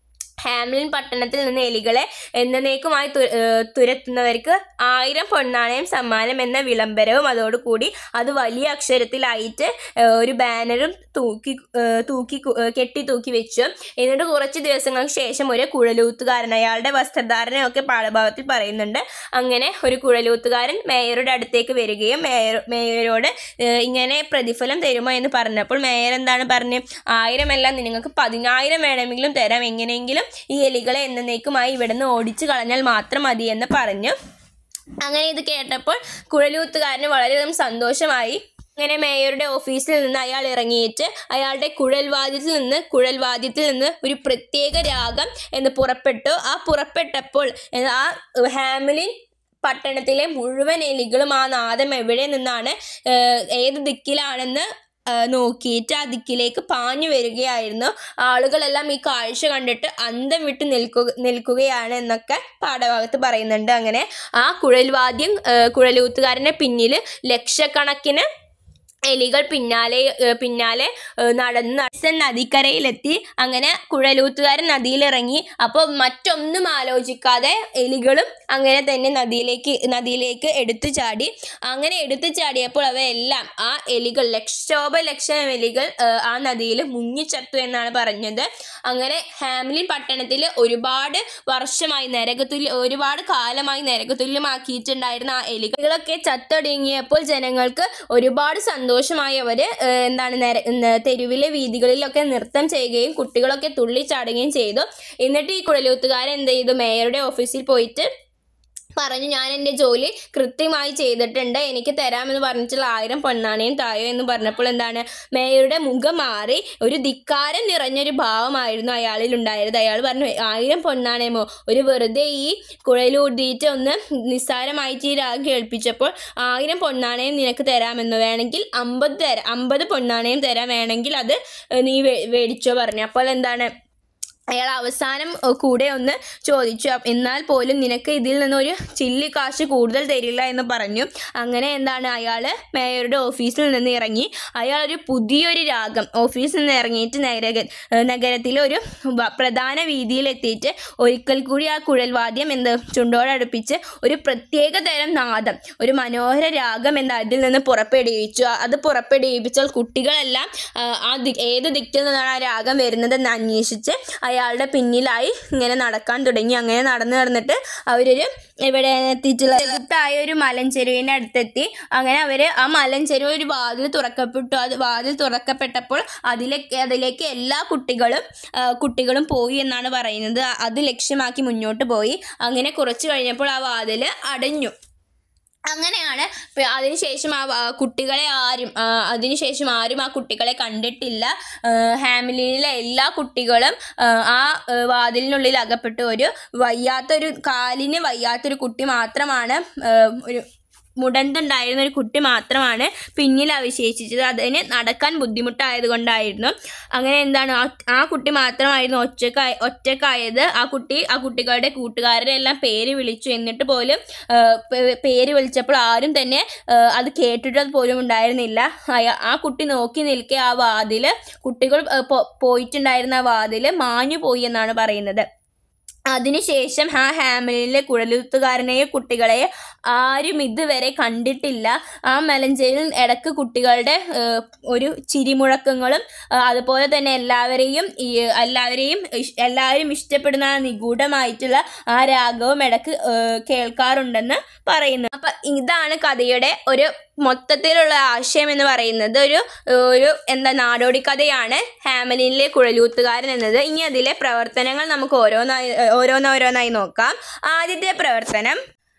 A: ഹാംലിൻ പട്ടണത്തിൽ നിന്ന് എലികളെ എന്നേക്കുമായി തു- ഏഹ് തുരത്തുന്നവർക്ക് ആയിരം പൊന്നാണയം സമ്മാനം എന്ന വിളംബരവും അതോടുകൂടി അത് വലിയ അക്ഷരത്തിലായിട്ട് ഏഹ് ഒരു ബാനറും തൂക്കി ഏഹ് തൂക്കി കു- ഏഹ് കെട്ടി തൂക്കി വെച്ചു എന്നിട്ട് കുറച്ച് ദിവസങ്ങൾക്ക് ശേഷം ഒരു കുഴലൂത്തുകാരൻ അയാളുടെ വസ്ത്രധാരണയൊക്കെ പാഠഭാഗത്തിൽ പറയുന്നുണ്ട് അങ്ങനെ ഒരു കുഴലൂത്തുകാരൻ മേയറുടെ അടുത്തേക്ക് വരികയും മേയർ മേയരോട് ഏഹ് ഇങ്ങനെ പ്രതിഫലം തരുമോ എന്ന് പറഞ്ഞപ്പോൾ മേയർ എന്താണ് പറഞ്ഞത് ആയിരമല്ല നിങ്ങൾക്ക് പതിനായിരം വേണമെങ്കിലും തരാം എങ്ങനെയെങ്കിലും ഈ എലികളെ എന്നേക്കുമായി ഇവിടുന്ന് ഓടിച്ചു കളഞ്ഞാൽ മാത്രം മതി എന്ന് പറഞ്ഞു അങ്ങനെ ഇത് കേട്ടപ്പോൾ കുഴലൂത്തുകാരന് വളരെയധികം സന്തോഷമായി അങ്ങനെ മേയറുടെ ഓഫീസിൽ നിന്ന് അയാൾ ഇറങ്ങിയിട്ട് അയാളുടെ കുഴൽവാദ്യത്തിൽ നിന്ന് കുഴൽവാദ്യത്തിൽ നിന്ന് ഒരു പ്രത്യേക രാഗം എന്ന് പുറപ്പെട്ടു ആ പുറപ്പെട്ടപ്പോൾ ഏ, ആ ഹാമിലിൻ പട്ടണത്തിലെ മുഴുവൻ എലികളും ആ നാദം എവിടെ നിന്നാണ് ഏ, ഏത് ദിക്കിലാണെന്ന് ആ, നോക്കിയിട്ട് ആ ദിക്കിലേക്ക് പാഞ്ഞു വരികയായിരുന്നു ആളുകളെല്ലാം ഈ കാഴ്ച കണ്ടിട്ട് അന്തം വിട്ട് നിൽക്കുക നിൽക്കുകയാണ് എന്നൊക്കെ പാഠഭാഗത്ത് പറയുന്നുണ്ട് അങ്ങനെ ആ കുഴൽവാദ്യം ആ, കുഴലൂത്തുകാരൻ്റെ പിന്നിൽ ലക്ഷക്കണക്കിന് എലികൾ പിന്നാലെ ഏഹ് പിന്നാലെ ഏഹ് നടന്ന് നടന്ന് നദിക്കരയിലെത്തി അങ്ങനെ കുഴലൂത്തുകാരൻ നദിയിലിറങ്ങി അപ്പോൾ മറ്റൊന്നും ആലോചിക്കാതെ എലികളും അങ്ങനെ തന്നെ നദിയിലേക്ക് നദിയിലേക്ക് എടുത്തു ചാടി അങ്ങനെ എടുത്തു ചാടിയപ്പോൾ അവയെല്ലാം ആ എലികൾ ലക്ഷോപലക്ഷം എലികൾ ഏഹ് ആ നദിയിൽ മുങ്ങിച്ചത്തു എന്നാണ് പറഞ്ഞത് അങ്ങനെ ഹാംലിൻ പട്ടണത്തിൽ ഒരുപാട് വർഷമായി നരകതുല്യ ഒരുപാട് കാലമായി നരകതുല്യമാക്കിയിട്ടുണ്ടായിരുന്ന ആ എലികളൊക്കെ ചത്തൊടുങ്ങിയപ്പോൾ ജനങ്ങൾക്ക് ഒരുപാട് സന്തോഷമായി അവർ എന്താണ് നര ന- തെരുവിലെ വീതികളിലൊക്കെ നൃത്തം ചെയ്യുകയും കുട്ടികളൊക്കെ തുള്ളിച്ചാടുകയും ചെയ്തു എന്നിട്ട് ഈ കുഴലൂത്തുകാരൻ എന്ത് ചെയ്തു മേയറുടെ ഓഫീസിൽ പോയിട്ട് പറഞ്ഞു ഞാൻ എൻ്റെ ജോലി കൃത്യമായി ചെയ്തിട്ടുണ്ട് എനിക്ക് തരാമെന്ന് പറഞ്ഞിട്ടുള്ള ആയിരം പൊന്നാണയും തായോ എന്ന് പറഞ്ഞപ്പോൾ എന്താണ് മേയറുടെ മുഖം മാറി ഒരു ധിക്കാരം നിറഞ്ഞൊരു ഭാവമായിരുന്നു അയാളിൽ ഉണ്ടായിരുന്നത് അയാൾ പറഞ്ഞു ആയിരം പൊന്നാണയമോ ഒരു വെറുതെ ഈ കുഴലൂതിയിട്ട് ഒന്ന് നിസ്സാരമായിട്ട് ഈ രാഗം കേൾപ്പിച്ചപ്പോൾ ആയിരം പൊന്നാണയം നിനക്ക് തരാമെന്ന് വേണമെങ്കിൽ അമ്പത് തരാം അമ്പത് പൊന്നാണയം തരാം വേണമെങ്കിൽ അത് ഏഹ്, നീ വേ- മേടിച്ചോ പറഞ്ഞു അപ്പോൾ എന്താണ് അയാൾ അവസാനം ഏഹ്, കൂടെ ഒന്ന് ചോദിച്ചു അപ്പ് എന്നാൽ പോലും നിനക്ക് ഇതിൽ നിന്നൊരു ചില്ലി കാശ് കൂടുതൽ തരില്ല എന്ന് പറഞ്ഞു അങ്ങനെ എന്താണ് അയാൾ മേയറുടെ ഓഫീസിൽ നിന്ന് ഇറങ്ങി അയാൾ ഒരു പുതിയൊരു രാഗം ഓഫീസിൽ നിന്ന് ഇറങ്ങിയിട്ട് നഗര ഏഹ്, നഗരത്തിലെ ഒരു വ- പ്രധാന വീതിയിലെത്തിയിട്ട് ഒരിക്കൽ കൂടി ആ കുഴൽവാദ്യം എന്ത് ചുണ്ടോടടുപ്പിച്ച് ഒരു പ്രത്യേക തരം നാദം ഒരു മനോഹര രാഗം എന്ന് അതിൽ നിന്ന് പുറപ്പെടുവിച്ചു ആ- അത് പുറപ്പെടുവിപ്പിച്ചാൽ കുട്ടികളെല്ലാം ആ, ആ ദി ഏത് ദിക്കിൽ നിന്നാണ് ആ രാഗം വരുന്നതെന്ന് അന്വേഷിച്ച് അയാളുടെ പിന്നിലായി ഇങ്ങനെ നടക്കാൻ തുടങ്ങി അങ്ങനെ നടന്ന് നടന്നിട്ട് അവരൊരു എവിടെ എത്തിയിട്ടുള്ള ചെറുത്തായ ഒരു മലഞ്ചെരുവിൻ്റെ അടുത്തെത്തി അങ്ങനെ അവർ ആ മലഞ്ചെരുവ് ഒരു വാതിൽ തുറക്കപ്പെട്ടു അത് വാതിൽ തുറക്കപ്പെട്ടപ്പോൾ അതിലേക്ക് അതിലേക്ക് എല്ലാ കുട്ടികളും ആ, കുട്ടികളും പോയി എന്നാണ് പറയുന്നത് ആ- അത് ലക്ഷ്യമാക്കി മുന്നോട്ട് പോയി അങ്ങനെ കുറച്ച് കഴിഞ്ഞപ്പോൾ ആ വാതിൽ അടഞ്ഞു അങ്ങനെയാണ് പി- അതിനുശേഷം ആ വ- കുട്ടികളെ ആരും ആ, അതിനുശേഷം ആരും ആ കുട്ടികളെ കണ്ടിട്ടില്ല ആ, ഹാമിലിയിലെ എല്ലാ കുട്ടികളും ആ, ആ ആ, വാതിലിനുള്ളിൽ അകപ്പെട്ടു ഒരു വയ്യാത്തൊരു കാലിന് വയ്യാത്തൊരു കുട്ടി മാത്രമാണ് ആ, ഒരു മുടന്തുണ്ടായിരുന്ന ഒരു കുട്ടി മാത്രമാണ് പിന്നിൽ അവശേഷിച്ചത് അതിന് നടക്കാൻ ബുദ്ധിമുട്ടായത് കൊണ്ടായിരുന്നു അങ്ങനെ എന്താണ് ആ- ആ കുട്ടി മാത്രമായിരുന്നു ഒറ്റക്കായ ഒറ്റക്കായത് ആ കുട്ടി ആ കുട്ടികളുടെ കൂട്ടുകാരുടെ എല്ലാം പേര് വിളിച്ചു എന്നിട്ട് പോലും ആ, പേ- പേര് വിളിച്ചപ്പോൾ ആരും തന്നെ ആ, അത് കേട്ടിട്ട് പോലും ഉണ്ടായിരുന്നില്ല അയ- ആ കുട്ടി നോക്കി നിൽക്കെ ആ വാതിൽ കുട്ടികൾ ആ, പോ- പോയിട്ടുണ്ടായിരുന്ന ആ വാതിൽ മാഞ്ഞു പോയി എന്നാണ് പറയുന്നത് അതിനുശേഷം ആ ഹാമിലിലെ കുഴലുത്തുകാരനെയോ കുട്ടികളെയോ ആരും ഇതുവരെ കണ്ടിട്ടില്ല ആ മലഞ്ചേരിൽ ഇടക്ക് കുട്ടികളുടെ ഏഹ്, ഒരു ചിരിമുഴക്കങ്ങളും ആ, അതുപോലെ തന്നെ എല്ലാവരെയും ഈ എല്ലാവരെയും ഇഷ്- എല്ലാവരും ഇഷ്ടപ്പെടുന്ന ആ നിഗൂഢമായിട്ടുള്ള ആ രാഗവും ഇടക്ക് ഏഹ്, കേൾക്കാറുണ്ടെന്ന് പറയുന്നു അപ്പം ഇതാണ് കഥയുടെ ഒരു മൊത്തത്തിലുള്ള ആശയം എന്ന് പറയുന്നത് ഒരു ഒരു എന്താ നാടോടി കഥയാണ് ഹാമലിനിലെ കുഴലൂത്തുകാരൻ എന്നത് ഇനി അതിലെ പ്രവർത്തനങ്ങൾ നമുക്ക് ഓരോന്നായി ഓരോന്നോരോന്നായി നോക്കാം ആദ്യത്തെ പ്രവർത്തനം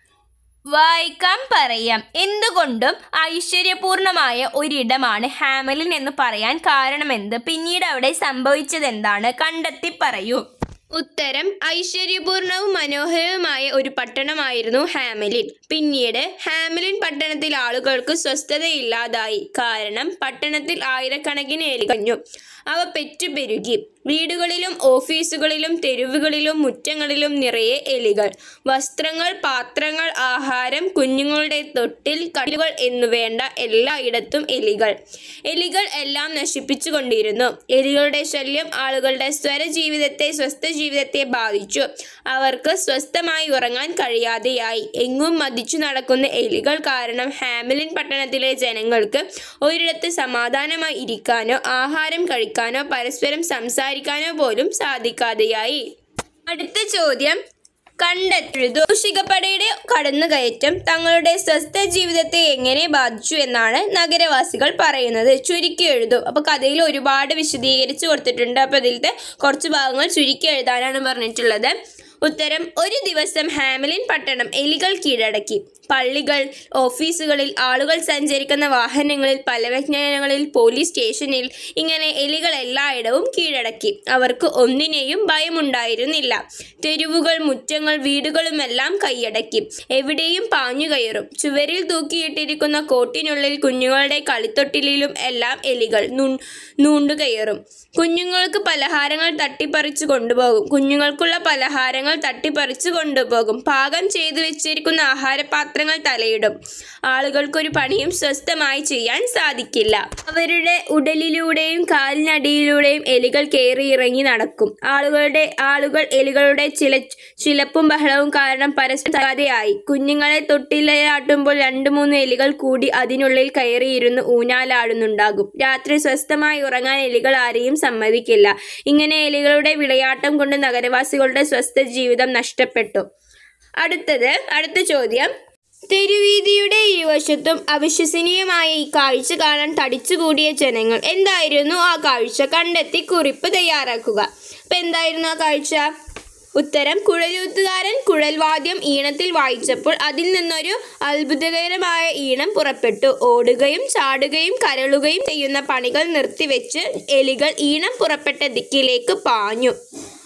A: വായിക്കാൻ പറയാം എന്തുകൊണ്ടും ഐശ്വര്യപൂർണമായ ഒരിടമാണ് ഹാമലിൻ എന്ന് പറയാൻ കാരണമെന്ത് പിന്നീട് അവിടെ സംഭവിച്ചതെന്താണ് കണ്ടെത്തി പറയൂ ഉത്തരം ഐശ്വര്യപൂർണവും മനോഹരവുമായ ഒരു പട്ടണമായിരുന്നു ഹാമലിൻ പിന്നീട് ഹാമലിൻ പട്ടണത്തിൽ ആളുകൾക്ക് സ്വസ്ഥതയില്ലാതായി കാരണം പട്ടണത്തിൽ ആയിരക്കണക്കിന് എലികഞ്ഞു അവ പെറ്റുപെരുകി വീടുകളിലും ഓഫീസുകളിലും തെരുവുകളിലും മുറ്റങ്ങളിലും നിറയെ എലികൾ വസ്ത്രങ്ങൾ പാത്രങ്ങൾ ആഹാരം കുഞ്ഞുങ്ങളുടെ തൊട്ടിൽ കടികൾ എന്നുവേണ്ട എല്ലായിടത്തും എലികൾ എലികൾ എല്ലാം നശിപ്പിച്ചുകൊണ്ടിരുന്നു എലികളുടെ ശല്യം ആളുകളുടെ സ്വര ജീവിതത്തെ സ്വസ്ഥ ജീവിതത്തെ ബാധിച്ചു അവർക്ക് സ്വസ്ഥമായി ഉറങ്ങാൻ കഴിയാതെയായി എങ്ങും മതിച്ചു നടക്കുന്ന എലികൾ കാരണം ഹാമിലിൻ പട്ടണത്തിലെ ജനങ്ങൾക്ക് ഒരിടത്ത് സമാധാനമായി ഇരിക്കാനോ ആഹാരം കഴിക്കാനോ പരസ്പരം സംസാരിക്കാനോ പോലും സാധിക്കാതെയായി അടുത്ത ചോദ്യം കണ്ടെത്തുക ദൂഷികപ്പടയുടെ കടന്നുകയറ്റം തങ്ങളുടെ സ്വസ്ഥ ജീവിതത്തെ എങ്ങനെ ബാധിച്ചു എന്നാണ് നഗരവാസികൾ പറയുന്നത് ചുരുക്കി എഴുതൂ അപ്പോൾ കഥയിൽ ഒരുപാട് വിശദീകരിച്ച് കൊടുത്തിട്ടുണ്ട് അപ്പോൾ ഇതിലത്തെ കുറച്ച് ഭാഗങ്ങൾ ചുരുക്കി എഴുതാനാണ് പറഞ്ഞിട്ടുള്ളത് ഉത്തരം ഒരു ദിവസം ഹാമിലിൻ പട്ടണം എലികൾ കീഴടക്കി പള്ളികൾ ഓഫീസുകളിൽ ആളുകൾ സഞ്ചരിക്കുന്ന വാഹനങ്ങളിൽ പല വിജ്ഞാനങ്ങളിൽ പോലീസ് സ്റ്റേഷനിൽ ഇങ്ങനെ എലികൾ എല്ലായിടവും കീഴടക്കി അവർക്ക് ഒന്നിനെയും ഭയമുണ്ടായിരുന്നില്ല തെരുവുകൾ മുറ്റങ്ങൾ വീടുകളുമെല്ലാം കൈയടക്കി എവിടെയും പാഞ്ഞു കയറും ചുവരിൽ തൂക്കിയിട്ടിരിക്കുന്ന കോട്ടിനുള്ളിൽ കുഞ്ഞുങ്ങളുടെ കളിത്തൊട്ടിലും എല്ലാം എലികൾ നു- നൂണ്ടുകയറും കുഞ്ഞുങ്ങൾക്ക് പലഹാരങ്ങൾ തട്ടിപ്പറിച്ചു കൊണ്ടുപോകും കുഞ്ഞുങ്ങൾക്കുള്ള പലഹാരങ്ങൾ തട്ടിപ്പറിച്ചു കൊണ്ടുപോകും പാകം ചെയ്തു വെച്ചിരിക്കുന്ന ആഹാരപാത്രങ്ങൾ തലയിടും ആളുകൾക്കൊരു പണിയും സ്വസ്ഥമായി ചെയ്യാൻ സാധിക്കില്ല അവരുടെ ഉടലിലൂടെയും കാലിനടിയിലൂടെയും എലികൾ കയറി ഇറങ്ങി നടക്കും ആളുകളുടെ ആളുകൾ എലികളുടെ ചില ചിലപ്പും ബഹളവും കാരണം പരസ്പരമായി കുഞ്ഞുങ്ങളെ തൊട്ടിലയാട്ടുമ്പോൾ രണ്ടു മൂന്ന് എലികൾ കൂടി അതിനുള്ളിൽ കയറിയിരുന്ന് ഊഞ്ഞാലാടുന്നുണ്ടാകും രാത്രി സ്വസ്ഥമായി ഉറങ്ങാൻ എലികൾ ആരെയും സമ്മതിക്കില്ല ഇങ്ങനെ എലികളുടെ വിളയാട്ടം കൊണ്ട് നഗരവാസികളുടെ സ്വസ്ഥ ജീവിതം നഷ്ടപ്പെട്ടു അടുത്തത് അടുത്ത ചോദ്യം തെരുവീതിയുടെ ഇരുവശത്തും അവിശ്വസനീയമായ ഈ കാഴ്ച കാണാൻ തടിച്ചുകൂടിയ ജനങ്ങൾ എന്തായിരുന്നു ആ കാഴ്ച കണ്ടെത്തി കുറിപ്പ് തയ്യാറാക്കുക അപ്പൊ എന്തായിരുന്നു ആ കാഴ്ച ഉത്തരം കുഴലൂത്തുകാരൻ കുഴൽവാദ്യം ഈണത്തിൽ വായിച്ചപ്പോൾ അതിൽ നിന്നൊരു അത്ഭുതകരമായ ഈണം പുറപ്പെട്ടു ഓടുകയും ചാടുകയും കരളുകയും ചെയ്യുന്ന പണികൾ നിർത്തിവെച്ച് എലികൾ ഈണം പുറപ്പെട്ട ദിക്കിലേക്ക് പാഞ്ഞു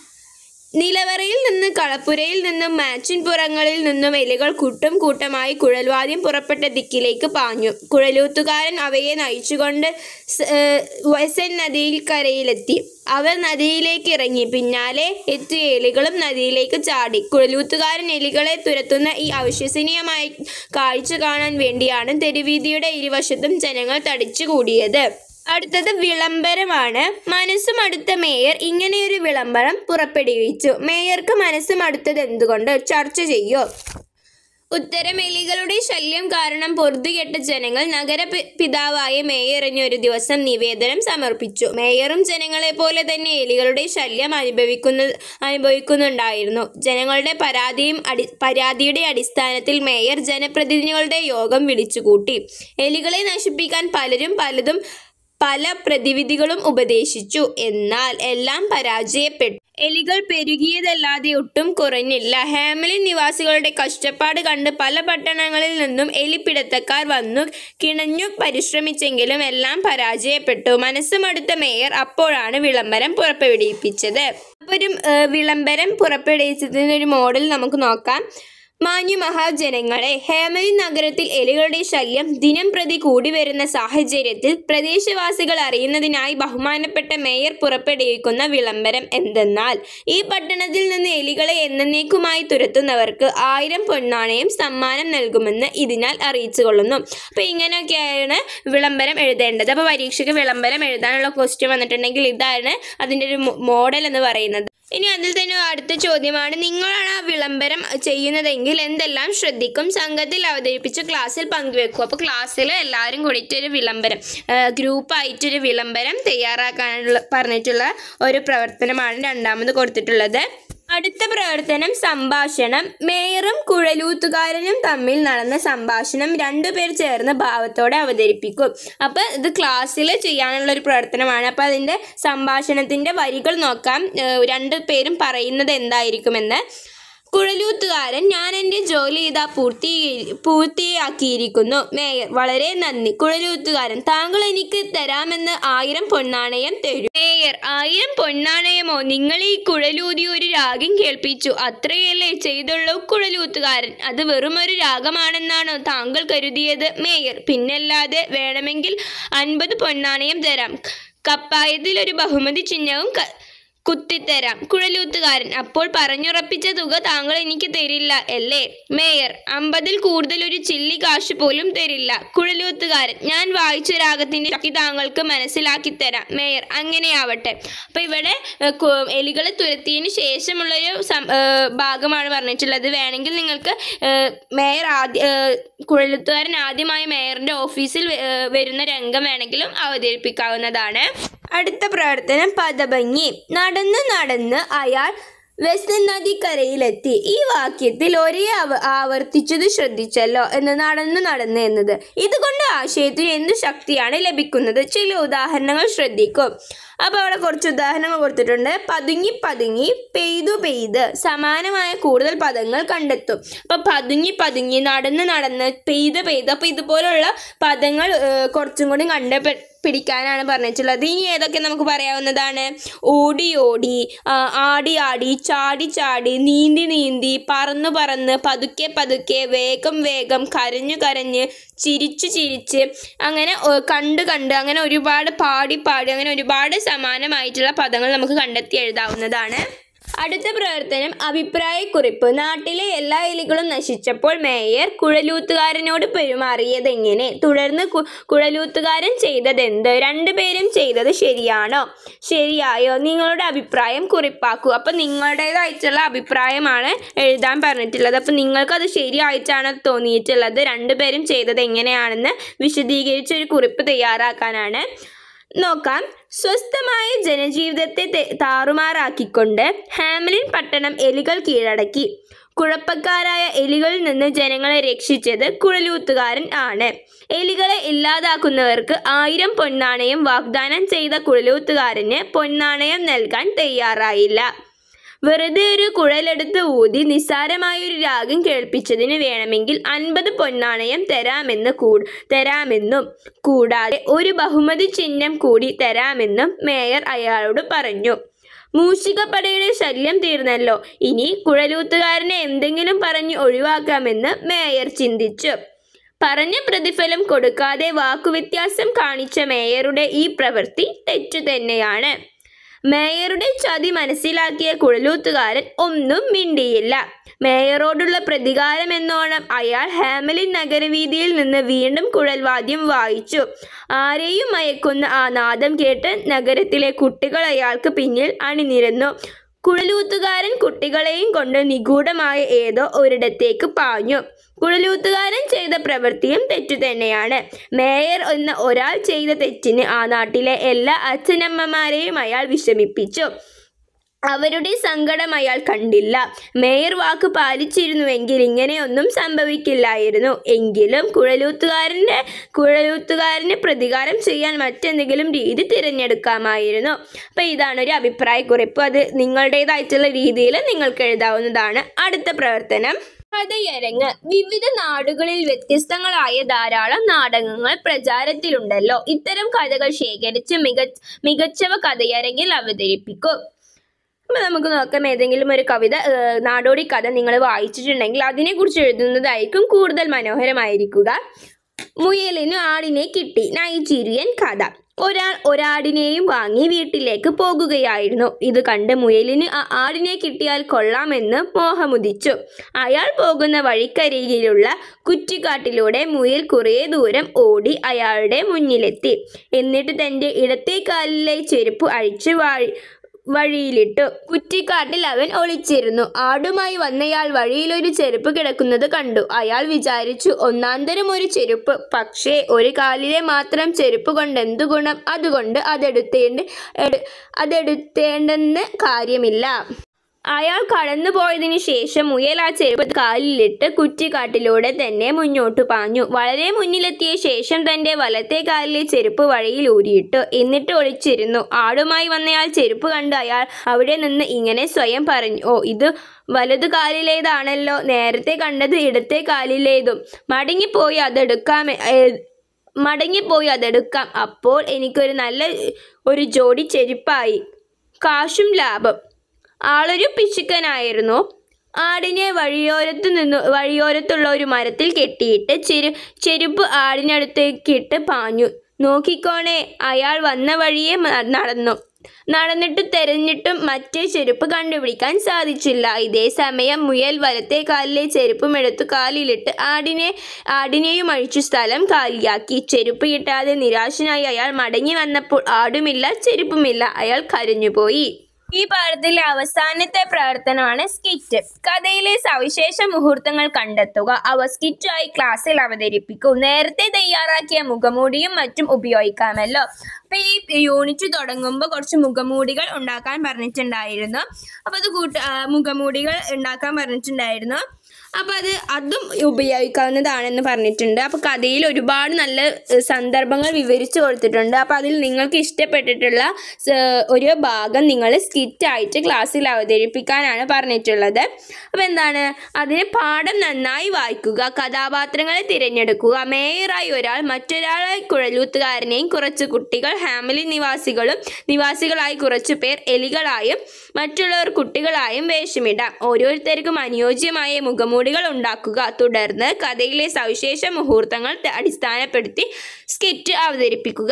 A: നിലവറയിൽ നിന്ന് കളപ്പുരയിൽ നിന്നും മാച്ചിൻപുറങ്ങളിൽ നിന്നും എലികൾ കൂട്ടം കൂട്ടമായി കുഴൽവാദ്യം പുറപ്പെട്ട ദിക്കിലേക്ക് പാഞ്ഞു കുഴലൂത്തുകാരൻ അവയെ നയിച്ചുകൊണ്ട് സ്- ഏഹ് വസൻ നദിയിൽ കരയിലെത്തി അവർ നദിയിലേക്ക് ഇറങ്ങി പിന്നാലെ എത്തിയ എലികളും നദിയിലേക്ക് ചാടി കുഴലൂത്തുകാരൻ എലികളെ തുരത്തുന്ന ഈ അവിശ്വസനീയമായ കാഴ്ച കാണാൻ വേണ്ടിയാണ് തെരുവീതിയുടെ ഇരുവശത്തും ജനങ്ങൾ തടിച്ചുകൂടിയത് അടുത്തത് വിളംബരമാണ് മനസ്സും അടുത്ത മേയർ ഇങ്ങനെയൊരു വിളംബരം പുറപ്പെടുവിച്ചു മേയർക്ക് മനസ്സും അടുത്തത് എന്തുകൊണ്ട് ചർച്ച ചെയ്യൂ ഉത്തരം എലികളുടെ ശല്യം കാരണം പൊറുതുകെട്ട ജനങ്ങൾ നഗര പി- പിതാവായ മേയറിന് ഒരു ദിവസം നിവേദനം സമർപ്പിച്ചു മേയറും ജനങ്ങളെ പോലെ തന്നെ എലികളുടെ ശല്യം അനുഭവിക്കുന്ന അനുഭവിക്കുന്നുണ്ടായിരുന്നു ജനങ്ങളുടെ പരാതിയും അടി പരാതിയുടെ അടിസ്ഥാനത്തിൽ മേയർ ജനപ്രതിനിധികളുടെ യോഗം വിളിച്ചുകൂട്ടി എലികളെ നശിപ്പിക്കാൻ പലരും പലതും പല പ്രതിവിധികളും ഉപദേശിച്ചു എന്നാൽ എല്ലാം പരാജയപ്പെട്ടു എലികൾ പെരുകിയതല്ലാതെ ഒട്ടും കുറഞ്ഞില്ല ഹാമലിൻ നിവാസികളുടെ കഷ്ടപ്പാട് കണ്ട് പല പട്ടണങ്ങളിൽ നിന്നും എലിപ്പിടുത്തക്കാർ വന്നു കിണഞ്ഞു പരിശ്രമിച്ചെങ്കിലും എല്ലാം പരാജയപ്പെട്ടു മനസ്സുമടുത്ത മേയർ അപ്പോഴാണ് വിളംബരം പുറപ്പെടുവിപ്പിച്ചത് അപ്പോൾ ഒരു ഏഹ്, വിളംബരം പുറപ്പെടുവിച്ചതിന് ഒരു മോഡൽ നമുക്ക് നോക്കാം മാന്യ മഹാജനങ്ങളെ ഹേമലിൻ നഗരത്തിൽ എലികളുടെ ശല്യം ദിനം പ്രതി കൂടി വരുന്ന സാഹചര്യത്തിൽ പ്രദേശവാസികൾ അറിയുന്നതിനായി ബഹുമാനപ്പെട്ട മേയർ പുറപ്പെടുവിക്കുന്ന വിളംബരം എന്തെന്നാൽ ഈ പട്ടണത്തിൽ നിന്ന് എലികളെ എന്നേക്കുമായി തുരത്തുന്നവർക്ക് ആയിരം പൊന്നാണയം സമ്മാനം നൽകുമെന്ന് ഇതിനാൽ അറിയിച്ചു കൊള്ളുന്നു അപ്പോൾ ഇങ്ങനെയൊക്കെയാണ് വിളംബരം എഴുതേണ്ടത് അപ്പോൾ പരീക്ഷയ്ക്ക് വിളംബരം എഴുതാനുള്ള ക്വസ്റ്റ്യൻ വന്നിട്ടുണ്ടെങ്കിൽ ഇതാണ് അതിൻ്റെ ഒരു മോഡൽ എന്ന് പറയുന്നത് ഇനി അതിൽ തന്നെ അടുത്ത ചോദ്യമാണ് നിങ്ങളാണ് ആ വിളംബരം ചെയ്യുന്നതെങ്കിൽ എന്തെല്ലാം ശ്രദ്ധിക്കും സംഘത്തിൽ അവതരിപ്പിച്ച് ക്ലാസ്സിൽ പങ്കുവെക്കും അപ്പോൾ ക്ലാസ്സിൽ എല്ലാവരും കൂടിയിട്ടൊരു വിളംബരം ഗ്രൂപ്പായിട്ടൊരു വിളംബരം തയ്യാറാക്കാനുള്ള പറഞ്ഞിട്ടുള്ള ഒരു പ്രവർത്തനമാണ് രണ്ടാമത് കൊടുത്തിട്ടുള്ളത് അടുത്ത പ്രവർത്തനം സംഭാഷണം മേയറും കുഴലൂത്തുകാരനും തമ്മിൽ നടന്ന സംഭാഷണം രണ്ടുപേർ ചേർന്ന് ഭാവത്തോടെ അവതരിപ്പിക്കും അപ്പൊ ഇത് ക്ലാസ്സിൽ ചെയ്യാനുള്ള ഒരു പ്രവർത്തനമാണ് അപ്പൊ അതിന്റെ സംഭാഷണത്തിന്റെ വരികൾ നോക്കാം ഏഹ് രണ്ടു പേരും പറയുന്നത് എന്തായിരിക്കുമെന്ന് കുഴലൂത്തുകാരൻ ഞാൻ എൻ്റെ ജോലി ഇതാ പൂർത്തി പൂർത്തിയാക്കിയിരിക്കുന്നു മേയർ വളരെ നന്ദി കുഴലൂത്തുകാരൻ താങ്കൾ എനിക്ക് തരാമെന്ന് ആയിരം പൊന്നാണയം തരൂ മേയർ ആയിരം പൊന്നാണയമോ നിങ്ങൾ ഈ കുഴലൂതി ഒരു രാഗം കേൾപ്പിച്ചു അത്രയല്ലേ ചെയ്തുള്ളൂ കുഴലൂത്തുകാരൻ അത് വെറും ഒരു രാഗമാണെന്നാണോ താങ്കൾ കരുതിയത് മേയർ പിന്നല്ലാതെ വേണമെങ്കിൽ അൻപത് പൊന്നാണയം തരാം കപ്പായത്തിൽ ഒരു ബഹുമതി ചിഹ്നവും ക- കുത്തിത്തരാം കുഴലൂത്തുകാരൻ അപ്പോൾ പറഞ്ഞുറപ്പിച്ച തുക താങ്കൾ എനിക്ക് തരില്ല അല്ലേ മേയർ അമ്പതിൽ കൂടുതൽ ഒരു ചില്ലി കാശ് പോലും തരില്ല കുഴലൂത്തുകാരൻ ഞാൻ വായിച്ച രാഗത്തിന്റെ ശക്തി താങ്കൾക്ക് മനസ്സിലാക്കി തരാം മേയർ അങ്ങനെയാവട്ടെ അപ്പൊ ഇവിടെ ഏഹ്, കു- എലികളെ തുരത്തിയതിന് ശേഷമുള്ളൊരു സം- ഏഹ്, ഭാഗമാണ് പറഞ്ഞിട്ടുള്ളത് വേണമെങ്കിൽ നിങ്ങൾക്ക് ഏഹ്, മേയർ ആദ്യ ഏഹ്, കുഴലൂത്തുകാരൻ ആദ്യമായി മേയറിന്റെ ഓഫീസിൽ വ- ഏഹ്, വരുന്ന രംഗം വേണമെങ്കിലും അവതരിപ്പിക്കാവുന്നതാണ് അടുത്ത പ്രവർത്തനം പദഭംഗി നടന്ന് നടന്ന് അയാൾ വെസ്റ്റ് നദിക്കരയിലെത്തി ഈ വാക്യത്തിൽ ഒരേ ആവ ആവർത്തിച്ചത് ശ്രദ്ധിച്ചല്ലോ എന്ന് നടന്നു നടന്ന് എന്നത് ഇതുകൊണ്ട് ആശയത്തിന് എന്ത് ശക്തിയാണ് ലഭിക്കുന്നത് ചില ഉദാഹരണങ്ങൾ ശ്രദ്ധിക്കും അപ്പോൾ അവിടെ കുറച്ച് ഉദാഹരണങ്ങൾ കൊടുത്തിട്ടുണ്ട് പതുങ്ങി പതുങ്ങി പെയ്തു പെയ്ത് സമാനമായ കൂടുതൽ പദങ്ങൾ കണ്ടെത്തും അപ്പോൾ പതുങ്ങി പതുങ്ങി നടന്ന് നടന്ന് പെയ്ത് പെയ്ത് അപ്പോൾ ഇതുപോലുള്ള പദങ്ങൾ ഏഹ്, കുറച്ചും കൂടി കണ്ട് പെ- പിടിക്കാനാണ് പറഞ്ഞിട്ടുള്ളത് ഇനി ഏതൊക്കെ നമുക്ക് പറയാവുന്നതാണ് ഓടി ഓടി ആ, ആടി ആടി ചാടി ചാടി നീന്തി നീന്തി പറന്നു പറന്ന് പതുക്കെ പതുക്കെ വേഗം വേഗം കരഞ്ഞു കരഞ്ഞ് ചിരിച്ചു ചിരിച്ച് അങ്ങനെ ഏ, കണ്ട് കണ്ട് അങ്ങനെ ഒരുപാട് പാടി പാടി അങ്ങനെ ഒരുപാട് സമാനമായിട്ടുള്ള പദങ്ങൾ നമുക്ക് കണ്ടെത്തി എഴുതാവുന്നതാണ് അടുത്ത പ്രവർത്തനം അഭിപ്രായക്കുറിപ്പ് നാട്ടിലെ എല്ലാ എലികളും നശിച്ചപ്പോൾ മേയർ കുഴലൂത്തുകാരനോട് പെരുമാറിയതെങ്ങനെ തുടർന്ന് കു- കുഴലൂത്തുകാരൻ ചെയ്തതെന്ത് രണ്ടുപേരും ചെയ്തത് ശരിയാണോ ശരിയായോ നിങ്ങളുടെ അഭിപ്രായം കുറിപ്പാക്കൂ അപ്പം നിങ്ങളുടേതായിട്ടുള്ള അഭിപ്രായമാണ് എഴുതാൻ പറഞ്ഞിട്ടുള്ളത് അപ്പം നിങ്ങൾക്കത് ശരിയായിട്ടാണ് തോന്നിയിട്ടുള്ളത് രണ്ടുപേരും ചെയ്തത് എങ്ങനെയാണെന്ന് വിശദീകരിച്ച് ഒരു കുറിപ്പ് തയ്യാറാക്കാനാണ് നോക്കാം സ്വസ്ഥമായ ജനജീവിതത്തെ തെ- താറുമാറാക്കിക്കൊണ്ട് ഹാമലിൻ പട്ടണം എലികൾ കീഴടക്കി കുഴപ്പക്കാരായ എലികളിൽ നിന്ന് ജനങ്ങളെ രക്ഷിച്ചത് കുഴലൂത്തുകാരൻ ആണ് എലികളെ ഇല്ലാതാക്കുന്നവർക്ക് ആയിരം പൊന്നാണയം വാഗ്ദാനം ചെയ്ത കുഴലൂത്തുകാരന് പൊന്നാണയം നൽകാൻ തയ്യാറായില്ല വെറുതെ ഒരു കുഴലെടുത്ത് ഊതി നിസ്സാരമായൊരു രാഗം കേൾപ്പിച്ചതിന് വേണമെങ്കിൽ അൻപത് പൊന്നാണയം തരാമെന്ന് കൂ തരാമെന്നും കൂടാതെ ഒരു ബഹുമതി ചിഹ്നം കൂടി തരാമെന്നും മേയർ അയാളോട് പറഞ്ഞു മൂഷികപ്പടയുടെ ശല്യം തീർന്നല്ലോ ഇനി കുഴലൂത്തുകാരനെ എന്തെങ്കിലും പറഞ്ഞ് ഒഴിവാക്കാമെന്ന് മേയർ ചിന്തിച്ചു പറഞ്ഞ പ്രതിഫലം കൊടുക്കാതെ വാക്കുവ്യത്യാസം കാണിച്ച മേയറുടെ ഈ പ്രവൃത്തി തെറ്റു തന്നെയാണ് മേയറുടെ ചതി മനസ്സിലാക്കിയ കുഴലൂത്തുകാരൻ ഒന്നും മിണ്ടിയില്ല മേയറോടുള്ള പ്രതികാരം എന്നോണം അയാൾ ഹാമലിൻ നഗരവീതിയിൽ നിന്ന് വീണ്ടും കുഴൽവാദ്യം വായിച്ചു ആരെയും മയക്കുന്ന ആ നാദം കേട്ട് നഗരത്തിലെ കുട്ടികൾ അയാൾക്ക് പിന്നിൽ അണിനിരന്നു കുഴലൂത്തുകാരൻ കുട്ടികളെയും കൊണ്ട് നിഗൂഢമായ ഏതോ ഒരിടത്തേക്ക് പാഞ്ഞു കുഴലൂത്തുകാരൻ ചെയ്ത പ്രവൃത്തിയും തെറ്റു തന്നെയാണ് മേയർ എന്ന ഒരാൾ ചെയ്ത തെറ്റിന് ആ നാട്ടിലെ എല്ലാ അച്ഛനമ്മമാരെയും അയാൾ വിഷമിപ്പിച്ചു അവരുടെ സങ്കടം അയാൾ കണ്ടില്ല മേയർ വാക്ക് പാലിച്ചിരുന്നുവെങ്കിൽ ഇങ്ങനെയൊന്നും സംഭവിക്കില്ലായിരുന്നു എങ്കിലും കുഴലൂത്തുകാരൻ്റെ കുഴലൂത്തുകാരന് പ്രതികാരം ചെയ്യാൻ മറ്റെന്തെങ്കിലും രീതി തിരഞ്ഞെടുക്കാമായിരുന്നു അപ്പം ഇതാണ് ഒരു അഭിപ്രായക്കുറിപ്പ് അത് നിങ്ങളുടേതായിട്ടുള്ള രീതിയിൽ നിങ്ങൾക്ക് എഴുതാവുന്നതാണ് അടുത്ത പ്രവർത്തനം കഥയരങ്ങ് വിവിധ നാടുകളിൽ വ്യത്യസ്തങ്ങളായ ധാരാളം നാടകങ്ങൾ പ്രചാരത്തിലുണ്ടല്ലോ ഇത്തരം കഥകൾ ശേഖരിച്ച് മികച്ച മികച്ചവ കഥയരങ്ങിൽ അവതരിപ്പിക്കും അപ്പം നമുക്ക് നോക്കാം ഏതെങ്കിലും ഒരു കവിത ഏഹ്, നാടോടി കഥ നിങ്ങൾ വായിച്ചിട്ടുണ്ടെങ്കിൽ അതിനെക്കുറിച്ച് എഴുതുന്നതായിരിക്കും കൂടുതൽ മനോഹരമായിരിക്കുക മുയലിന് ആടിനെ കിട്ടി നൈജീരിയൻ കഥ ഒരാൾ ഒരാടിനെയും വാങ്ങി വീട്ടിലേക്ക് പോകുകയായിരുന്നു ഇത് കണ്ട് മുയലിന് ആ ആടിനെ കിട്ടിയാൽ കൊള്ളാമെന്ന് മോഹമുദിച്ചു അയാൾ പോകുന്ന വഴിക്കരികിലുള്ള കുറ്റിക്കാട്ടിലൂടെ മുയൽ കുറേ ദൂരം ഓടി അയാളുടെ മുന്നിലെത്തി എന്നിട്ട് തൻ്റെ ഇടത്തെ കാലിലെ ചെരുപ്പ് അഴിച്ച് വാഴി വഴിയിലിട്ടു കുറ്റിക്കാട്ടിൽ അവൻ ഒളിച്ചിരുന്നു ആടുമായി വന്നയാൾ വഴിയിലൊരു ചെരുപ്പ് കിടക്കുന്നത് കണ്ടു അയാൾ വിചാരിച്ചു ഒന്നാന്തരം ഒരു ചെരുപ്പ് പക്ഷേ ഒരു കാലിലെ മാത്രം ചെരുപ്പ് കൊണ്ട് എന്തു ഗുണം അതുകൊണ്ട് അതെടുത്തേണ്ട എട്- അതെടുത്തേണ്ടെന്ന് കാര്യമില്ല അയാൾ കടന്നുപോയതിനു ശേഷം മുയൽ ആ ചെരുപ്പ് കാലിലിട്ട് കുറ്റിക്കാട്ടിലൂടെ തന്നെ മുന്നോട്ട് പാഞ്ഞു വളരെ മുന്നിലെത്തിയ ശേഷം തന്റെ വലത്തെ കാലിലെ ചെരുപ്പ് വഴിയിൽ ഊരിയിട്ടു എന്നിട്ട് ഒളിച്ചിരുന്നു ആടുമായി വന്നയാൾ ചെരുപ്പ് കണ്ട് അയാൾ അവിടെ നിന്ന് ഇങ്ങനെ സ്വയം പറഞ്ഞു ഓ ഇത് വലതു കാലിലേതാണല്ലോ നേരത്തെ കണ്ടത് ഇടത്തെ കാലിലേതും മടങ്ങിപ്പോയി അതെടുക്കാം ഏ, മടങ്ങിപ്പോയി അതെടുക്കാം അപ്പോൾ എനിക്കൊരു നല്ല ഒരു ജോഡി ചെരുപ്പായി കാശും ലാഭം ആളൊരു പിശുക്കനായിരുന്നു ആടിനെ വഴിയോരത്ത് നിന്ന് വഴിയോരത്തുള്ള ഒരു മരത്തിൽ കെട്ടിയിട്ട് ചെരു ചെരുപ്പ് ആടിനടുത്തേക്കിട്ട് പാഞ്ഞു നോക്കിക്കോണേ അയാൾ വന്ന വഴിയെ മ- നടന്നു നടന്നിട്ട് തെരഞ്ഞിട്ടും മറ്റേ ചെരുപ്പ് കണ്ടുപിടിക്കാൻ സാധിച്ചില്ല ഇതേ സമയം മുയൽ വലത്തെ കാലിലെ ചെരുപ്പും എടുത്തു കാലിലിട്ട് ആടിനെ ആടിനെയും അഴിച്ചു സ്ഥലം കാലിയാക്കി ചെരുപ്പ് കിട്ടാതെ നിരാശനായി അയാൾ മടങ്ങി വന്നപ്പോൾ ആടുമില്ല ചെരുപ്പുമില്ല അയാൾ കരഞ്ഞുപോയി ഈ പാഠത്തിലെ അവസാനത്തെ പ്രവർത്തനമാണ് സ്കിറ്റ് കഥയിലെ സവിശേഷ മുഹൂർത്തങ്ങൾ കണ്ടെത്തുക അവ സ്കിറ്റായി ക്ലാസ്സിൽ അവതരിപ്പിക്കൂ നേരത്തെ തയ്യാറാക്കിയ മുഖമൂടിയും മറ്റും ഉപയോഗിക്കാമല്ലോ അപ്പൊ ഈ യൂണിറ്റ് തുടങ്ങുമ്പോൾ കുറച്ച് മുഖമൂടികൾ ഉണ്ടാക്കാൻ പറഞ്ഞിട്ടുണ്ടായിരുന്നു അപ്പൊ അത് കൂട്ട ആ, മുഖമൂടികൾ ഉണ്ടാക്കാൻ പറഞ്ഞിട്ടുണ്ടായിരുന്നു അപ്പൊ അത് അതും ഉപയോഗിക്കാവുന്നതാണെന്ന് പറഞ്ഞിട്ടുണ്ട് അപ്പൊ കഥയിൽ ഒരുപാട് നല്ല ഏഹ്, സന്ദർഭങ്ങൾ വിവരിച്ചു കൊടുത്തിട്ടുണ്ട് അപ്പൊ അതിൽ നിങ്ങൾക്ക് ഇഷ്ടപ്പെട്ടിട്ടുള്ള സ- ഒരു ഭാഗം നിങ്ങൾ സ്കിറ്റായിട്ട് ക്ലാസ്സിൽ അവതരിപ്പിക്കാനാണ് പറഞ്ഞിട്ടുള്ളത് അപ്പൊ എന്താണ് അതിന് പാഠം നന്നായി വായിക്കുക കഥാപാത്രങ്ങളെ തിരഞ്ഞെടുക്കുക മേയറായി ഒരാൾ മറ്റൊരാളായി കുഴലൂത്തുകാരനെയും കുറച്ച് കുട്ടികൾ ഹാമിലി നിവാസികളും നിവാസികളായി കുറച്ചു പേർ എലികളായും മറ്റുള്ളവർ കുട്ടികളായും വേഷമിടാം ഓരോരുത്തർക്കും അനുയോജ്യമായ മുഖമൂടികൾ ഉണ്ടാക്കുക തുടർന്ന് കഥയിലെ സവിശേഷ മുഹൂർത്തങ്ങൾ ത- അടിസ്ഥാനപ്പെടുത്തി സ്കിറ്റ് അവതരിപ്പിക്കുക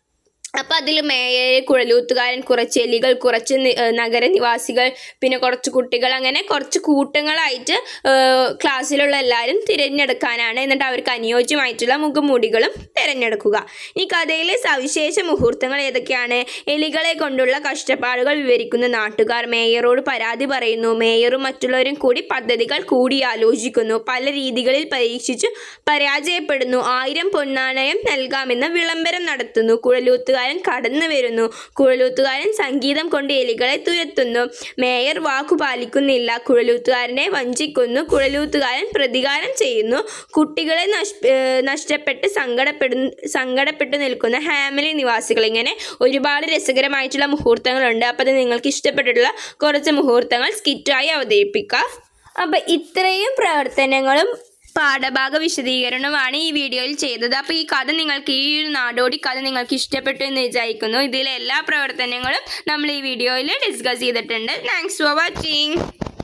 A: അപ്പം അതിൽ മേയർ കുഴലൂത്തുകാരൻ കുറച്ച് എലികൾ കുറച്ച് നി- ഏഹ് നഗരനിവാസികൾ പിന്നെ കുറച്ച് കുട്ടികൾ അങ്ങനെ കുറച്ച് കൂട്ടങ്ങളായിട്ട് ഏഹ് ക്ലാസ്സിലുള്ള എല്ലാവരും തിരഞ്ഞെടുക്കാനാണ് എന്നിട്ട് അവർക്ക് അനുയോജ്യമായിട്ടുള്ള മുഖമൂടികളും തിരഞ്ഞെടുക്കുക ഈ കഥയിലെ സവിശേഷ മുഹൂർത്തങ്ങൾ ഏതൊക്കെയാണ് എലികളെ കൊണ്ടുള്ള കഷ്ടപ്പാടുകൾ വിവരിക്കുന്ന നാട്ടുകാർ മേയറോട് പരാതി പറയുന്നു മേയറും മറ്റുള്ളവരും കൂടി പദ്ധതികൾ കൂടിയാലോചിക്കുന്നു പല രീതികളിൽ പരീക്ഷിച്ചു പരാജയപ്പെടുന്നു ആയിരം പൊന്നാണയം നൽകാമെന്ന് വിളംബരം നടത്തുന്നു കുഴലൂത്തുകാരൻ കടന്നു വരുന്നു കുഴലൂത്തുകാരൻ സംഗീതം കൊണ്ട് എലികളെ തുരത്തുന്നു മേയർ വാക്കു പാലിക്കുന്നില്ല കുഴലൂത്തുകാരനെ വഞ്ചിക്കുന്നു കുഴലൂത്തുകാരൻ പ്രതികാരം ചെയ്യുന്നു കുട്ടികളെ നഷ് ഏഹ് നഷ്ടപ്പെട്ട് സങ്കടപ്പെടുന്ന സങ്കടപ്പെട്ടു നിൽക്കുന്ന ഹാമിലി നിവാസികൾ ഇങ്ങനെ ഒരുപാട് രസകരമായിട്ടുള്ള മുഹൂർത്തങ്ങളുണ്ട് അപ്പോൾ അത് നിങ്ങൾക്ക് ഇഷ്ടപ്പെട്ടിട്ടുള്ള കുറച്ച് മുഹൂർത്തങ്ങൾ സ്കിറ്റായി അവതരിപ്പിക്കുക അപ്പം ഇത്രയും പ്രവർത്തനങ്ങളും പാഠഭാഗ വിശദീകരണമാണ് ഈ വീഡിയോയിൽ ചെയ്തത് അപ്പോൾ ഈ കഥ നിങ്ങൾക്ക് ഈ ഒരു നാടോടി കഥ നിങ്ങൾക്ക് ഇഷ്ടപ്പെട്ടു എന്ന് വിചാരിക്കുന്നു ഇതിലെ എല്ലാ പ്രവർത്തനങ്ങളും നമ്മൾ ഈ വീഡിയോയിൽ ഡിസ്കസ് ചെയ്തിട്ടുണ്ട് താങ്ക്സ് ഫോർ വാച്ചിങ്